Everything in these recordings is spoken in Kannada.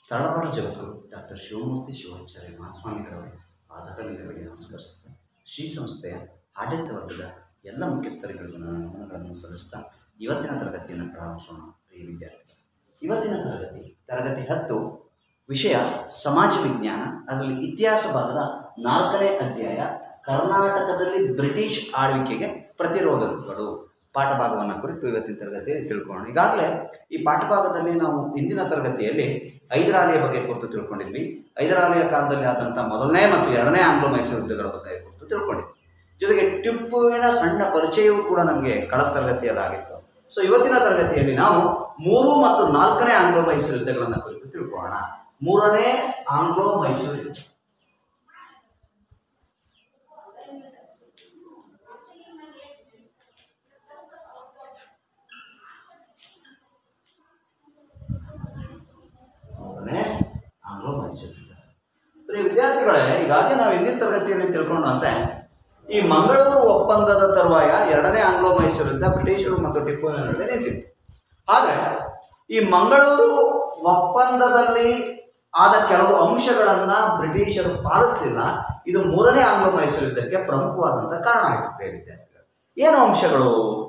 ತಳವಾರ ಜಗದ್ಗುರು ಡಾಕ್ಟರ್ ಶಿವಮೂರ್ತಿ ಶಿವಾಚಾರ್ಯ ಮಹಾಸ್ವಾಮಿಗಳವರ ಆಧಾರಗಳಿಗೆ ನಮಸ್ಕರಿಸುತ್ತಾ ಶ್ರೀ ಸಂಸ್ಥೆಯ ಆಡಳಿತ ವರ್ಗದ ಎಲ್ಲ ಮುಖ್ಯಸ್ಥರುಗಳಿಗೂ ನನ್ನ ನಮನಗಳನ್ನು ಸಲ್ಲಿಸುತ್ತಾ ಇವತ್ತಿನ ತರಗತಿಯನ್ನು ಪ್ರಾರಂಭಿಸೋಣ ಪ್ರಿಯ ವಿದ್ಯಾರ್ಥಿಗಳು ಇವತ್ತಿನ ತರಗತಿ ತರಗತಿ ಹತ್ತು ವಿಷಯ ಸಮಾಜ ವಿಜ್ಞಾನ ಅದರಲ್ಲಿ ಇತಿಹಾಸ ಭಾಗದ ನಾಲ್ಕನೇ ಅಧ್ಯಾಯ ಕರ್ನಾಟಕದಲ್ಲಿ ಬ್ರಿಟಿಷ್ ಆಳ್ವಿಕೆಗೆ ಪ್ರತಿರೋಧಗಳು ಪಾಠಭಾಗವನ್ನು ಕುರಿತು ಇವತ್ತಿನ ತರಗತಿಯಲ್ಲಿ ತಿಳ್ಕೊಳ್ಳೋಣ ಈಗಾಗಲೇ ಈ ಪಾಠಭಾಗದಲ್ಲಿ ನಾವು ಇಂದಿನ ತರಗತಿಯಲ್ಲಿ ಐದರಾಲಿಯ ಬಗ್ಗೆ ಕುರಿತು ತಿಳ್ಕೊಂಡಿದ್ವಿ ಐದರಾಲಿಯ ಕಾಲದಲ್ಲಿ ಆದಂಥ ಮೊದಲನೇ ಮತ್ತು ಎರಡನೇ ಆಂಗ್ಲೋ ಮೈಸೂರು ಯುದ್ಧಗಳ ಬಗ್ಗೆ ಕುರಿತು ತಿಳ್ಕೊಂಡಿದ್ವಿ ಜೊತೆಗೆ ಟಿಪ್ಪುವಿನ ಸಣ್ಣ ಪರಿಚಯವೂ ಕೂಡ ನಮಗೆ ಕಳೆದ ತರಗತಿಯಲ್ಲಾಗಿತ್ತು ಸೊ ಇವತ್ತಿನ ತರಗತಿಯಲ್ಲಿ ನಾವು ಮೂರು ಮತ್ತು ನಾಲ್ಕನೇ ಆಂಗ್ಲೋ ಮೈಸೂರು ಯುದ್ಧಗಳನ್ನು ಕುರಿತು ತಿಳ್ಕೊಳ್ಳೋಣ ಮೂರನೇ ಆಂಗ್ಲೋ ಮೈಸೂರು ಯುದ್ಧ ಮೂರನೇ ಆಂಗ್ಲೋ ಮೈಸೂರು ಯುದ್ಧ ಪ್ರಿಯ ವಿದ್ಯಾರ್ಥಿಗಳೇ ಈಗಾಗಲೇ ನಾವು ಹಿಂದಿನ ತರಗತಿಯಲ್ಲಿ ತಿಳ್ಕೊಂಡಂತೆ ಈ ಮಂಗಳೂರು ಒಪ್ಪಂದದ ತರುವಾಯ ಎರಡನೇ ಆಂಗ್ಲೋ ಮೈಸೂರು ಯುದ್ಧ ಬ್ರಿಟಿಷರು ಮತ್ತು ಟಿಪ್ಪುವಿನ ನಡುವೆ ನಿಂತಿತ್ತು ಆದರೆ ಈ ಮಂಗಳೂರು ಒಪ್ಪಂದದಲ್ಲಿ ಆದ ಕೆಲವು ಅಂಶಗಳನ್ನ ಬ್ರಿಟಿಷರು ಪಾಲಿಸಲಿಲ್ಲ ಇದು ಮೂರನೇ ಆಂಗ್ಲೋ ಮೈಸೂರು ಯುದ್ಧಕ್ಕೆ ಪ್ರಮುಖವಾದಂಥ ಕಾರಣ ಆಯಿತು ಪ್ರಿಯ ವಿದ್ಯಾರ್ಥಿಗಳು ಏನು ಅಂಶಗಳು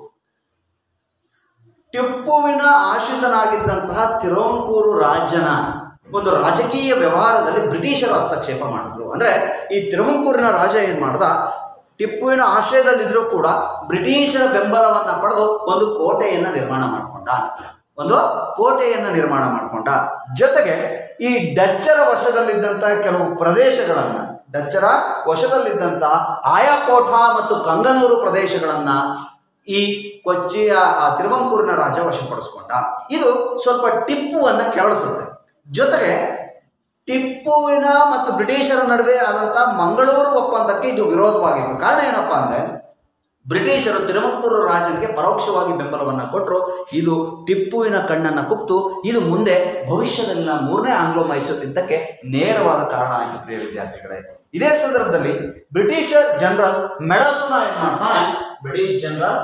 ಟಿಪ್ಪುವಿನ ಆಶ್ರಿತನಾಗಿದ್ದಂತಹ ತಿರುವಂಕೂರು ರಾಜನ ಒಂದು ರಾಜಕೀಯ ವ್ಯವಹಾರದಲ್ಲಿ ಬ್ರಿಟಿಷರು ಹಸ್ತಕ್ಷೇಪ ಮಾಡಿದ್ರು ಅಂದ್ರೆ ಈ ತಿರುವಂಕೂರಿನ ರಾಜ ಏನ್ ಮಾಡ್ದ ಟಿಪ್ಪುವಿನ ಆಶ್ರಯದಲ್ಲಿದ್ರೂ ಕೂಡ ಬ್ರಿಟಿಷರ ಬೆಂಬಲವನ್ನ ಪಡೆದು ಒಂದು ಕೋಟೆಯನ್ನ ನಿರ್ಮಾಣ ಮಾಡಿಕೊಂಡ ಒಂದು ಕೋಟೆಯನ್ನ ನಿರ್ಮಾಣ ಮಾಡಿಕೊಂಡ ಜೊತೆಗೆ ಈ ಡಚ್ಚರ ವಶದಲ್ಲಿದ್ದಂತಹ ಕೆಲವು ಪ್ರದೇಶಗಳನ್ನ ಡಚ್ಚರ ವಶದಲ್ಲಿದ್ದಂತಹ ಆಯಾಕೋಟ ಮತ್ತು ಕಂಗನೂರು ಪ್ರದೇಶಗಳನ್ನ ಈ ಕೊಚ್ಚಿಯ ಆ ತಿರುವಂಕೂರಿನ ರಾಜ ವಶಪಡಿಸ್ಕೊಂಡ ಇದು ಸ್ವಲ್ಪ ಟಿಪ್ಪುವನ್ನ ಕೆರಳಿಸುತ್ತೆ ಜೊತೆಗೆ ಟಿಪ್ಪುವಿನ ಮತ್ತು ಬ್ರಿಟಿಷರ ನಡುವೆ ಆದಂತಹ ಮಂಗಳೂರು ಒಪ್ಪಂದಕ್ಕೆ ಇದು ವಿರೋಧವಾಗಿತ್ತು ಕಾರಣ ಏನಪ್ಪಾ ಅಂದ್ರೆ ಬ್ರಿಟಿಷರು ತಿರುವಂಕೂರು ರಾಜನಿಗೆ ಪರೋಕ್ಷವಾಗಿ ಬೆಂಬಲವನ್ನು ಕೊಟ್ಟರು ಇದು ಟಿಪ್ಪುವಿನ ಕಣ್ಣನ್ನು ಕುಪ್ತು ಇದು ಮುಂದೆ ಭವಿಷ್ಯದಲ್ಲಿನ ಮೂರನೇ ಆಂಗ್ಲೋ ಮೈಸೂರು ಯುದ್ಧಕ್ಕೆ ನೇರವಾದ ಕಾರಣ ಆಯಿತು ಪ್ರಿಯ ವಿದ್ಯಾರ್ಥಿಗಳೇ ಇದೇ ಸಂದರ್ಭದಲ್ಲಿ ಬ್ರಿಟಿಷರ್ ಜನರಲ್ ಮೆಡಸುನ ಏನ್ ಮಾಡ್ತಾನೆ ಬ್ರಿಟಿಷ್ ಜನರಲ್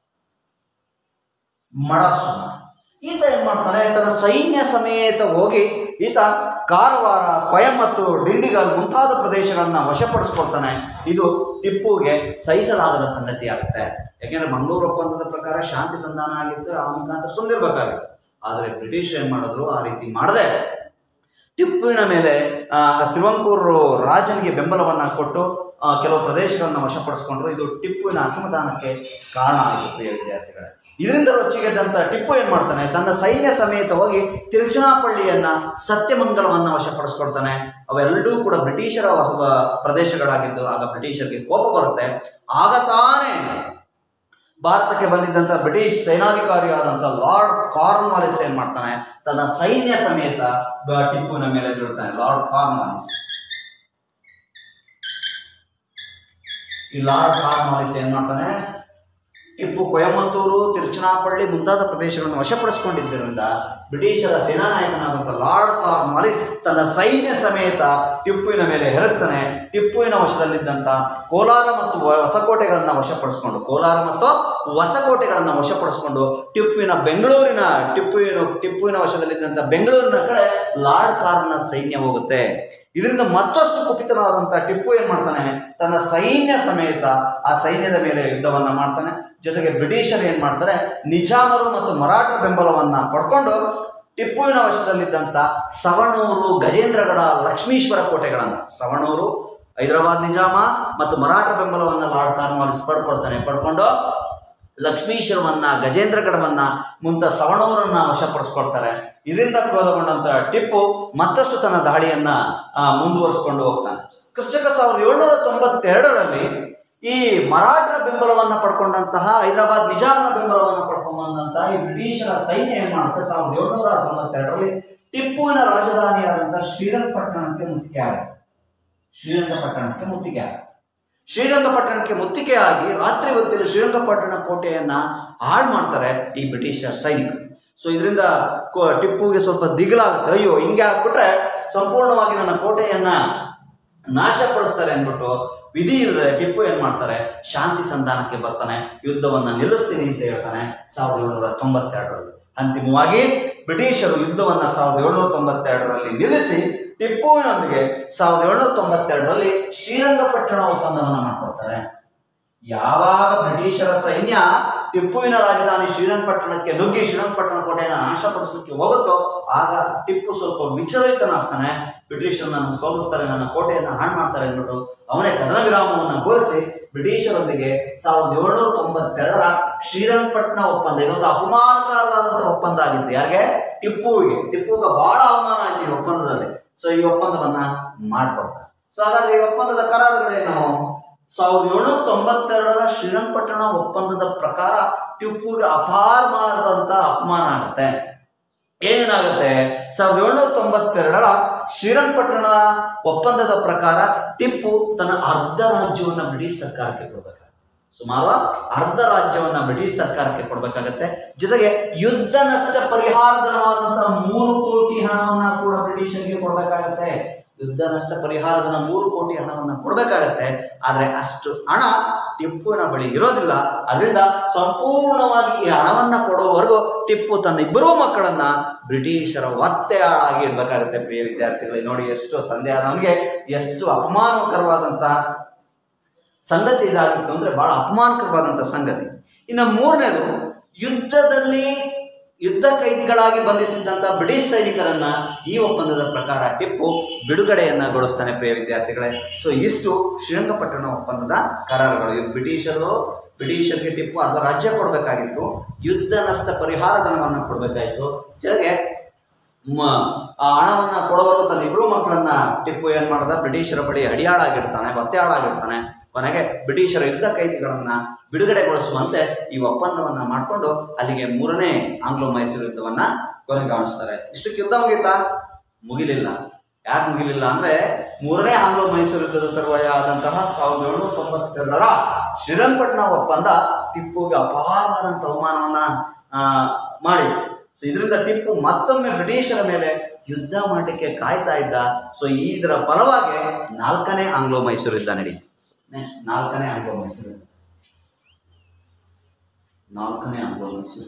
ಮಡಸುನ ಈತ ಏನ್ ಮಾಡ್ತಾನೆ ತನ್ನ ಸೈನ್ಯ ಸಮೇತ ಹೋಗಿ ಈತ ಕಾರವಾರ ಕೊಯಮತ್ತು ಡಿಂಡಿಗಲ್ ಮುಂತಾದ ಪ್ರದೇಶಗಳನ್ನ ವಶಪಡಿಸ್ಕೊಳ್ತಾನೆ ಇದು ಟಿಪ್ಪುಗೆ ಸಹಿಸಲಾಗದ ಸಂಗತಿ ಆಗುತ್ತೆ ಯಾಕೆಂದ್ರೆ ಮಂಗಳೂರು ಒಪ್ಪಂದದ ಪ್ರಕಾರ ಶಾಂತಿ ಸಂಧಾನ ಆಗಿತ್ತು ಆ ಮುಖಾಂತರ ಸುಂದಿರ್ಬೇಕಾಗಿತ್ತು ಆದರೆ ಬ್ರಿಟಿಷ್ ಏನ್ ಮಾಡಿದ್ರು ಆ ರೀತಿ ಮಾಡದೆ ಟಿಪ್ಪುವಿನ ಮೇಲೆ ಆ, ತಿರುವಂಕೂರು ರಾಜನಿಗೆ ಬೆಂಬಲವನ್ನ ಕೊಟ್ಟು ಆ, ಕೆಲವು ಪ್ರದೇಶಗಳನ್ನ ವಶಪಡಿಸ್ಕೊಂಡ್ರು ಇದು ಟಿಪ್ಪುವಿನ ಅಸಮಾಧಾನಕ್ಕೆ ಕಾರಣ ಆಯಿತು ಪ್ರಿಯ ವಿದ್ಯಾರ್ಥಿಗಳೇ ಇದರಿಂದ ರೊಚ್ಚಿಗೆದ್ದಂತ ಟಿಪ್ಪು ಏನ್ ಮಾಡ್ತಾನೆ ತನ್ನ ಸೈನ್ಯ ಸಮೇತ ಹೋಗಿ ತಿರುಚನಾಪಳ್ಳಿಯನ್ನ ಸತ್ಯಮಂಗಲವನ್ನ ವಶಪಡಿಸ್ಕೊಳ್ತಾನೆ ಅವೆಲ್ಲರೂ ಕೂಡ ಬ್ರಿಟಿಷರ ವಶ- ಪ್ರದೇಶಗಳಾಗಿದ್ದು ಆಗ ಬ್ರಿಟಿಷರಿಗೆ ಕೋಪ ಬರುತ್ತೆ ಆಗ ತಾನೇ ಭಾರತಕ್ಕೆ ಬಂದಿದ್ದಂಥ ಬ್ರಿಟಿಷ್ ಸೇನಾಧಿಕಾರಿಯಾದಂಥ ಲಾರ್ಡ್ ಕಾರ್ನ್ವಾಲಿಸ್ ಏನ್ ಮಾಡ್ತಾನೆ ತನ್ನ ಸೈನ್ಯ ಸಮೇತ ಬ- ಟಿಪ್ಪುವಿನ ಮೇಲೆ ಬೀಳ್ತಾನೆ ಲಾರ್ಡ್ ಕಾರ್ನ್ವಾಲಿಸ್ ಈ ಲಾರ್ಡ್ ಕಾರ್ನ್ವಾಲಿಸ್ ಏನ್ ಮಾಡ್ತಾನೆ ಟಿಪ್ಪು ಕೊಯಮತ್ತೂರು ತಿರುಚನಾಪಳ್ಳಿ ಮುಂತಾದ ಪ್ರದೇಶಗಳನ್ನು ವಶಪಡಿಸಿಕೊಂಡಿದ್ದರಿಂದ ಬ್ರಿಟಿಷರ ಸೇನಾ ನಾಯಕನಾದಂಥ ಲಾರ್ಡ್ ಕಾರ್ನ್ವಾಲಿಸ್ ತನ್ನ ಸೈನ್ಯ ಸಮೇತ ಟಿಪ್ಪುವಿನ ಮೇಲೆ ಹೆರಗ್ತಾನೆ ಟಿಪ್ಪುವಿನ ವಶದಲ್ಲಿದ್ದಂಥ ಕೋಲಾರ ಮತ್ತು ವ- ಹೊಸಕೋಟೆಗಳನ್ನು ವಶಪಡಿಸಿಕೊಂಡು ಕೋಲಾರ ಮತ್ತು ಹೊಸಕೋಟೆಗಳನ್ನು ವಶಪಡಿಸಿಕೊಂಡು ಟಿಪ್ಪುವಿನ ಬೆಂಗಳೂರಿನ ಟಿಪ್ಪುವಿನ ಟಿಪ್ಪುವಿನ ವಶದಲ್ಲಿದ್ದಂಥ ಬೆಂಗಳೂರಿನ ಕಡೆ ಲಾರ್ಡ್ ಕಾರ್ನ ಸೈನ್ಯ ಹೋಗುತ್ತೆ ಇದರಿಂದ ಮತ್ತಷ್ಟು ಕುಪಿತನಾದಂಥ ಟಿಪ್ಪು ಏನ್ ಮಾಡ್ತಾನೆ ತನ್ನ ಸೈನ್ಯ ಸಮೇತ ಆ ಸೈನ್ಯದ ಮೇಲೆ ಯುದ್ಧವನ್ನ ಮಾಡ್ತಾನೆ ಜೊತೆಗೆ ಬ್ರಿಟಿಷರು ಏನ್ ಮಾಡ್ತಾರೆ ನಿಜಾಮರು ಮತ್ತು ಮರಾಠ ಬೆಂಬಲವನ್ನ ಪಡ್ಕೊಂಡು ಟಿಪ್ಪುವಿನ ವಶದಲ್ಲಿದ್ದಂಥ ಸವಣೂರು ಗಜೇಂದ್ರಗಡ ಲಕ್ಷ್ಮೀಶ್ವರ ಕೋಟೆಗಳನ್ನ ಸವಣೂರು ಹೈದರಾಬಾದ್ ನಿಜಾಮ ಮತ್ತು ಮರಾಠ ಬೆಂಬಲವನ್ನ ಲಾರ್ಡ್ ಕಾರ್ನ್ವಾಲಿಸ್ ಪಡ್ಕೊಳ್ತಾನೆ ಪಡ್ಕೊಂಡು ಲಕ್ಷ್ಮೀಶ್ವರವನ್ನ ಗಜೇಂದ್ರಗಢವನ್ನ ಮುಂತ ಸವಣೂರನ್ನ ವಶಪಡಿಸ್ಕೊಳ್ತಾರೆ ಇದರಿಂದ ಕ್ರೋಧಗೊಂಡಂತ ಟಿಪ್ಪು ಮತ್ತಷ್ಟು ತನ್ನ ದಾಳಿಯನ್ನ ಆ, ಮುಂದುವರಿಸಿಕೊಂಡು ಹೋಗ್ತಾನೆ ಕೃಷಿಕ ಸಾವಿರದ ಏಳ್ನೂರ ತೊಂಬತ್ತೆರಡರಲ್ಲಿ ಈ ಮರಾಠರ ಬೆಂಬಲವನ್ನ ಪಡ್ಕೊಂಡಂತಹ ಹೈದರಾಬಾದ್ ನಿಜಾಮನ ಬೆಂಬಲವನ್ನ ಪಡ್ಕೊಂಡಂತಹ ಈ ಬ್ರಿಟಿಷರ ಸೈನ್ಯ ಏನ್ ಮಾಡುತ್ತೆ ಸಾವಿರದ ಏಳ್ನೂರ ತೊಂಬತ್ತೆರಡರಲ್ಲಿ ಟಿಪ್ಪುವಿನ ರಾಜಧಾನಿಯಾದಂತಹ ಶ್ರೀರಂಗಪಟ್ಟಣಕ್ಕೆ ಮುತ್ತಿಗೆ ಆಗುತ್ತೆ ಶ್ರೀರಂಗಪಟ್ಟಣಕ್ಕೆ ಮುತ್ತಿಗೆ ಆಗುತ್ತೆ ಶ್ರೀರಂಗಪಟ್ಟಣಕ್ಕೆ ಮುತ್ತಿಗೆಯಾಗಿ ರಾತ್ರಿ ಹೊತ್ತಲ್ಲಿ ಶ್ರೀರಂಗಪಟ್ಟಣ ಕೋಟೆಯನ್ನ ಹಾಳು ಮಾಡ್ತಾರೆ ಈ ಬ್ರಿಟಿಷರ್ ಸೈನಿಕರು ಸೊ ಇದರಿಂದ ಕೋ- ಟಿಪ್ಪುಗೆ ಸ್ವಲ್ಪ ದಿಗಿಲಾಗುತ್ತೆ ಅಯ್ಯೋ ಹಿಂಗೆ ಆಗ್ಬಿಟ್ರೆ ಸಂಪೂರ್ಣವಾಗಿ ನನ್ನ ಕೋಟೆಯನ್ನ ನಾಶಪಡಿಸ್ತಾರೆ ಅಂದ್ಬಿಟ್ಟು ವಿಧಿ ಇಲ್ಲದೆ ಟಿಪ್ಪು ಏನ್ ಮಾಡ್ತಾರೆ ಶಾಂತಿ ಸಂಧಾನಕ್ಕೆ ಬರ್ತಾನೆ ಯುದ್ಧವನ್ನ ನಿಲ್ಲಿಸ್ತೀನಿ ಅಂತ ಹೇಳ್ತಾನೆ ಸಾವಿರದ ಏಳ್ನೂರ ತೊಂಬತ್ತೆರಡರಲ್ಲಿ ಅಂತಿಮವಾಗಿ ಬ್ರಿಟಿಷರು ಯುದ್ಧವನ್ನ ಸಾವಿರದ ಏಳ್ನೂರ ತೊಂಬತ್ತೆರಡರಲ್ಲಿ ನಿಲ್ಲಿಸಿ ಟಿಪ್ಪುವಿನೊಂದಿಗೆ ಸಾವಿರದ ಏಳ್ನೂರ ತೊಂಬತ್ತೆರಡರಲ್ಲಿ ಶ್ರೀರಂಗಪಟ್ಟಣ ಒಪ್ಪಂದವನ್ನ ಮಾಡ್ಕೊಳ್ತಾರೆ ಯಾವಾಗ ಬ್ರಿಟಿಷರ ಸೈನ್ಯ ಟಿಪ್ಪುವಿನ ರಾಜಧಾನಿ ಶ್ರೀರಂಗಪಟ್ಟಣಕ್ಕೆ ನುಗ್ಗಿ ಶ್ರೀರಂಗಪಟ್ಟಣ ಕೋಟೆಯನ್ನು ನಾಶಪಡಿಸಲಿಕ್ಕೆ ಹೋಗುತ್ತೋ ಆಗ ಟಿಪ್ಪು ಸ್ವಲ್ಪ ವಿಚಲಿತನಾಗ್ತಾನೆ ಬ್ರಿಟಿಷರು ನನ್ನ ಸೋಲಿಸ್ತಾರೆ ನನ್ನ ಕೋಟೆಯನ್ನು ಹಾಳು ಮಾಡ್ತಾರೆ ಅಂದ್ಬಿಟ್ಟು ಅವನೇ ಕದನ ವಿರಾಮವನ್ನು ಘೋಷಿಸಿ ಬ್ರಿಟಿಷರೊಂದಿಗೆ ಸಾವಿರದ ಏಳ್ನೂರ ತೊಂಬತ್ತೆರಡರ ಶ್ರೀರಂಗಪಟ್ಟಣ ಒಪ್ಪಂದ ಇದೊಂದು ಅಪಮಾನಕರವಾದಂತಹ ಒಪ್ಪಂದ ಆಗಿತ್ತು ಯಾರಿಗೆ ಟಿಪ್ಪುವಿಗೆ ಟಿಪ್ಪುಗೆ ಬಹಳ ಅವಮಾನ ಆಯ್ತು ಈ ಒಪ್ಪಂದದಲ್ಲಿ ಸೊ ಈ ಒಪ್ಪಂದವನ್ನ ಮಾಡ್ಕೊಡ್ತಾರೆ ಸೊ ಹಾಗಾದ್ರೆ ಈ ಒಪ್ಪಂದದ ಕರಾರುಗಳೇನು ಸಾವಿರದ ಏಳ್ನೂರ ತೊಂಬತ್ತೆರಡರ ಶ್ರೀರಂಗಪಟ್ಟಣ ಒಪ್ಪಂದದ ಪ್ರಕಾರ ಟಿಪ್ಪುಗೆ ಅಪಾರವಾದಂತ ಅಪಮಾನ ಆಗುತ್ತೆ ಏನೇನಾಗುತ್ತೆ ಸಾವಿರದ ಏಳ್ನೂರ ತೊಂಬತ್ತೆರಡರ ಶ್ರೀರಂಗಪಟ್ಟಣ ಒಪ್ಪಂದದ ಪ್ರಕಾರ ಟಿಪ್ಪು ತನ್ನ ಅರ್ಧ ರಾಜ್ಯವನ್ನ ಬ್ರಿಟಿಷ್ ಸರ್ಕಾರಕ್ಕೆ ಕೊಡಬೇಕಾಗುತ್ತೆ ಸುಮಾರು ಅರ್ಧ ರಾಜ್ಯವನ್ನ ಬ್ರಿಟಿಷ್ ಸರ್ಕಾರಕ್ಕೆ ಕೊಡಬೇಕಾಗತ್ತೆ ಜೊತೆಗೆ ಯುದ್ಧ ನಷ್ಟ ಪರಿಹಾರಧನವಾದಂತಹ ಮೂರು ಕೋಟಿ ಹಣವನ್ನ ಕೂಡ ಬ್ರಿಟಿಷರಿಗೆ ಕೊಡಬೇಕಾಗತ್ತೆ ಯುದ್ಧ ನಷ್ಟ ಪರಿಹಾರಧನ ಮೂರು ಕೋಟಿ ಹಣವನ್ನ ಕೊಡಬೇಕಾಗತ್ತೆ ಆದ್ರೆ ಅಷ್ಟು ಹಣ ಟಿಪ್ಪುವಿನ ಬಳಿ ಇರೋದಿಲ್ಲ ಅದರಿಂದ ಸಂಪೂರ್ಣವಾಗಿ ಈ ಹಣವನ್ನ ಕೊಡುವವರೆಗೂ ಟಿಪ್ಪು ತನ್ನ ಇಬ್ಬರೂ ಮಕ್ಕಳನ್ನ ಬ್ರಿಟಿಷರ ಒತ್ತೆಯಾಳಾಗಿ ಇಡಬೇಕಾಗತ್ತೆ ಪ್ರಿಯ ವಿದ್ಯಾರ್ಥಿಗಳಿಗೆ ನೋಡಿ ಎಷ್ಟು ತಂದೆ ಆದವನಿಗೆ ಎಷ್ಟು ಅಪಮಾನಕರವಾದಂತಹ ಸಂಗತಿ ಇದಾಗಿತ್ತು ಅಂದ್ರೆ ಬಹಳ ಅಪಮಾನಕರವಾದಂಥ ಸಂಗತಿ ಇನ್ನು ಮೂರನೇದು ಯುದ್ಧದಲ್ಲಿ ಯುದ್ಧ ಕೈದಿಗಳಾಗಿ ಬಂಧಿಸಿದಂಥ ಬ್ರಿಟಿಷ್ ಸೈನಿಕರನ್ನ ಈ ಒಪ್ಪಂದದ ಪ್ರಕಾರ ಟಿಪ್ಪು ಬಿಡುಗಡೆಯನ್ನ ಗೊಳಿಸ್ತಾನೆ ಪ್ರಿಯ ವಿದ್ಯಾರ್ಥಿಗಳೇ ಸೊ ಇಷ್ಟು ಶ್ರೀರಂಗಪಟ್ಟಣ ಒಪ್ಪಂದದ ಕರಾರುಗಳು ಇದು ಬ್ರಿಟಿಷರು ಬ್ರಿಟಿಷರಿಗೆ ಟಿಪ್ಪು ಅರ್ಧ ರಾಜ್ಯ ಕೊಡಬೇಕಾಗಿತ್ತು ಯುದ್ಧ ನಷ್ಟ ಪರಿಹಾರ ಧನವನ್ನು ಕೊಡಬೇಕಾಗಿತ್ತು ಜೊತೆಗೆ ಮ- ಆ ಹಣವನ್ನ ಕೊಡುವರು ತನ್ನ ಇಬ್ಬರು ಮಕ್ಕಳನ್ನ ಟಿಪ್ಪು ಏನ್ ಮಾಡ್ದ ಬ್ರಿಟಿಷರ ಬಳಿ ಅಡಿಯಾಳಾಗಿರ್ತಾನೆ ಒತ್ತೆಯಾಳಾಗಿರ್ತಾನೆ ಕೊನೆಗೆ ಬ್ರಿಟಿಷರ ಯುದ್ಧ ಕೈದಿಗಳನ್ನ ಬಿಡುಗಡೆಗೊಳಿಸುವಂತೆ ಈ ಒಪ್ಪಂದವನ್ನ ಮಾಡಿಕೊಂಡು ಅಲ್ಲಿಗೆ ಮೂರನೇ ಆಂಗ್ಲೋ ಮೈಸೂರು ಯುದ್ಧವನ್ನ ಕೊನೆಗಾಣಿಸ್ತಾರೆ ಇಷ್ಟಕ್ಕೆ ಯುದ್ಧ ಮುಗೀತಾ ಮುಗಿಲಿಲ್ಲ ಯಾಕೆ ಮುಗಿಲಿಲ್ಲ ಅಂದ್ರೆ ಮೂರನೇ ಆಂಗ್ಲೋ ಮೈಸೂರು ಯುದ್ಧದ ತರುವಾಯ ಆದಂತಹ ಸಾವಿರದ ಏಳ್ನೂರ ತೊಂಬತ್ತೆರಡರ ಶ್ರೀರಂಗಪಟ್ಟಣ ಒಪ್ಪಂದ ಟಿಪ್ಪುಗೆ ಅಪಾರವಾದಂಥ ಅವಮಾನವನ್ನ ಆ, ಮಾಡಿತ್ತು ಸೊ ಇದರಿಂದ ಟಿಪ್ಪು ಮತ್ತೊಮ್ಮೆ ಬ್ರಿಟಿಷರ ಮೇಲೆ ಯುದ್ಧ ಮಾಡಲಿಕ್ಕೆ ಕಾಯ್ತಾ ಇದ್ದ ಸೊ ಇದರ ಫಲವಾಗಿ ನಾಲ್ಕನೇ ಆಂಗ್ಲೋ ಮೈಸೂರು ಯುದ್ಧ ನಡೀತು ನೆಕ್ಸ್ಟ್ ನಾಲ್ಕನೇ ಆಂಗ್ಲೋ ಮೈಸೂರು ಯುದ್ಧ ನಾಲ್ಕನೇ ಆಂಗ್ಲೋ ಮೈಸೂರು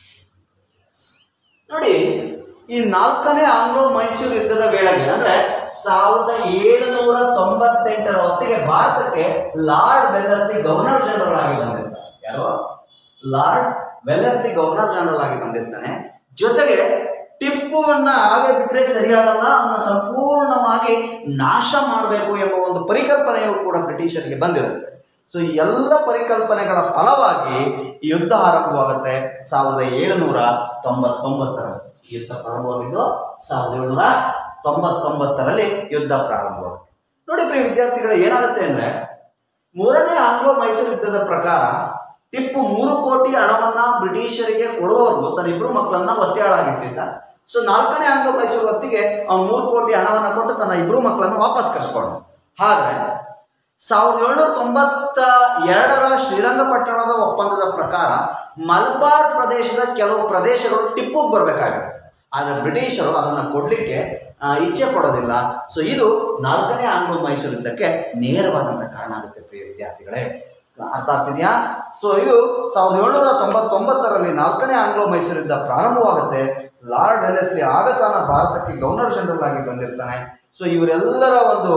ನೋಡಿ ಈ ನಾಲ್ಕನೇ ಆಂಗ್ಲೋ ಮೈಸೂರು ಯುದ್ಧದ ವೇಳೆಗೆ ಅಂದ್ರೆ ಸಾವಿರದ ಏಳುನೂರ ತೊಂಬತ್ತೆಂಟರ ಹೊತ್ತಿಗೆ ಭಾರತಕ್ಕೆ ಲಾರ್ಡ್ ವೆಲ್ಲಸ್ಲಿ ಗವರ್ನರ್ ಜನರಲ್ ಆಗಿ ಬಂದಿರ್ತಾರೆ ಯಾರು ಲಾರ್ಡ್ ವೆಲ್ಲಸ್ಲಿ ಗವರ್ನರ್ ಜನರಲ್ ಆಗಿ ಬಂದಿರ್ತಾನೆ ಜೊತೆಗೆ ಟಿಪ್ಪುವನ್ನ ಹಾಗೆ ಬಿಟ್ರೆ ಸರಿಯಾದಲ್ಲ ಅವನ್ನ ಸಂಪೂರ್ಣವಾಗಿ ನಾಶ ಮಾಡಬೇಕು ಎಂಬ ಒಂದು ಪರಿಕಲ್ಪನೆಯು ಕೂಡ ಬ್ರಿಟಿಷರಿಗೆ ಬಂದಿರುತ್ತೆ ಸೊ ಈ ಎಲ್ಲ ಪರಿಕಲ್ಪನೆಗಳ ಫಲವಾಗಿ ಈ ಯುದ್ಧ ಆರಂಭವಾಗುತ್ತೆ ಸಾವಿರದ ಏಳುನೂರ ತೊಂಬತ್ತೊಂಬತ್ತರ ಈ ಯುದ್ಧ ಪ್ರಾರಂಭವಾಗಿದ್ದು ಸಾವಿರದ ಏಳುನೂರ ತೊಂಬತ್ತೊಂಬತ್ತರಲ್ಲಿ ಯುದ್ಧ ಪ್ರಾರಂಭವಾಗುತ್ತೆ ನೋಡಿ ಪ್ರಿಯ ವಿದ್ಯಾರ್ಥಿಗಳು ಏನಾಗುತ್ತೆ ಅಂದ್ರೆ ಮೂರನೇ ಆಂಗ್ಲೋ ಮೈಸೂರು ಯುದ್ಧದ ಪ್ರಕಾರ ಟಿಪ್ಪು ಮೂರು ಕೋಟಿ ಹಣವನ್ನ ಬ್ರಿಟಿಷರಿಗೆ ಕೊಡುವವರೆಗೂ ತನ್ನ ಇಬ್ಬರು ಮಕ್ಕಳನ್ನ ಒತ್ತೆಯಾಳಾಗಿಟ್ಟಿದ್ದ ಸೊ ನಾಲ್ಕನೇ ಆಂಗ್ಲೋ ಮೈಸೂರು ಹೊತ್ತಿಗೆ ಅವನು ಮೂರು ಕೋಟಿ ಹಣವನ್ನ ಕೊಟ್ಟು ತನ್ನ ಇಬ್ಬರು ಮಕ್ಕಳನ್ನ ವಾಪಸ್ ಕರ್ಸ್ಕೊಂಡು ಆದ್ರೆ ಸಾವಿರದ ಏಳ್ನೂರ ತೊಂಬತ್ತ ಎರಡರ ಶ್ರೀರಂಗಪಟ್ಟಣದ ಒಪ್ಪಂದದ ಪ್ರಕಾರ ಮಲಬಾರ್ ಪ್ರದೇಶದ ಕೆಲವು ಪ್ರದೇಶಗಳು ಟಿಪ್ಪುಗೆ ಬರಬೇಕಾಗುತ್ತೆ ಆದರೆ ಬ್ರಿಟಿಷರು ಅದನ್ನು ಕೊಡಲಿಕ್ಕೆ ಇಚ್ಛೆ ಪಡೋದಿಲ್ಲ ಸೊ ಇದು ನಾಲ್ಕನೇ ಆಂಗ್ಲೋ ಮೈಸೂರು ಯುದ್ಧಕ್ಕೆ ನೇರವಾದಂಥ ಕಾರಣ ಆಗುತ್ತೆ ಪ್ರಿಯ ವಿದ್ಯಾರ್ಥಿಗಳೇ ಅರ್ಥ ಆಗ್ತಿದೆಯಾ ಸೊ ಇದು ಸಾವಿರದ ಏಳ್ನೂರ ತೊಂಬತ್ತೊಂಬತ್ತರಲ್ಲಿ ನಾಲ್ಕನೇ ಆಂಗ್ಲೋ ಮೈಸೂರು ಯುದ್ಧ ಪ್ರಾರಂಭವಾಗುತ್ತೆ ಲಾರ್ಡ್ ವೆಲೆಸ್ಲಿ ಆಗ ತಾನ ಭಾರತಕ್ಕೆ ಗವರ್ನರ್ ಜನರಲ್ ಆಗಿ ಬಂದಿರ್ತಾನೆ ಸೊ ಇವರೆಲ್ಲರ ಒಂದು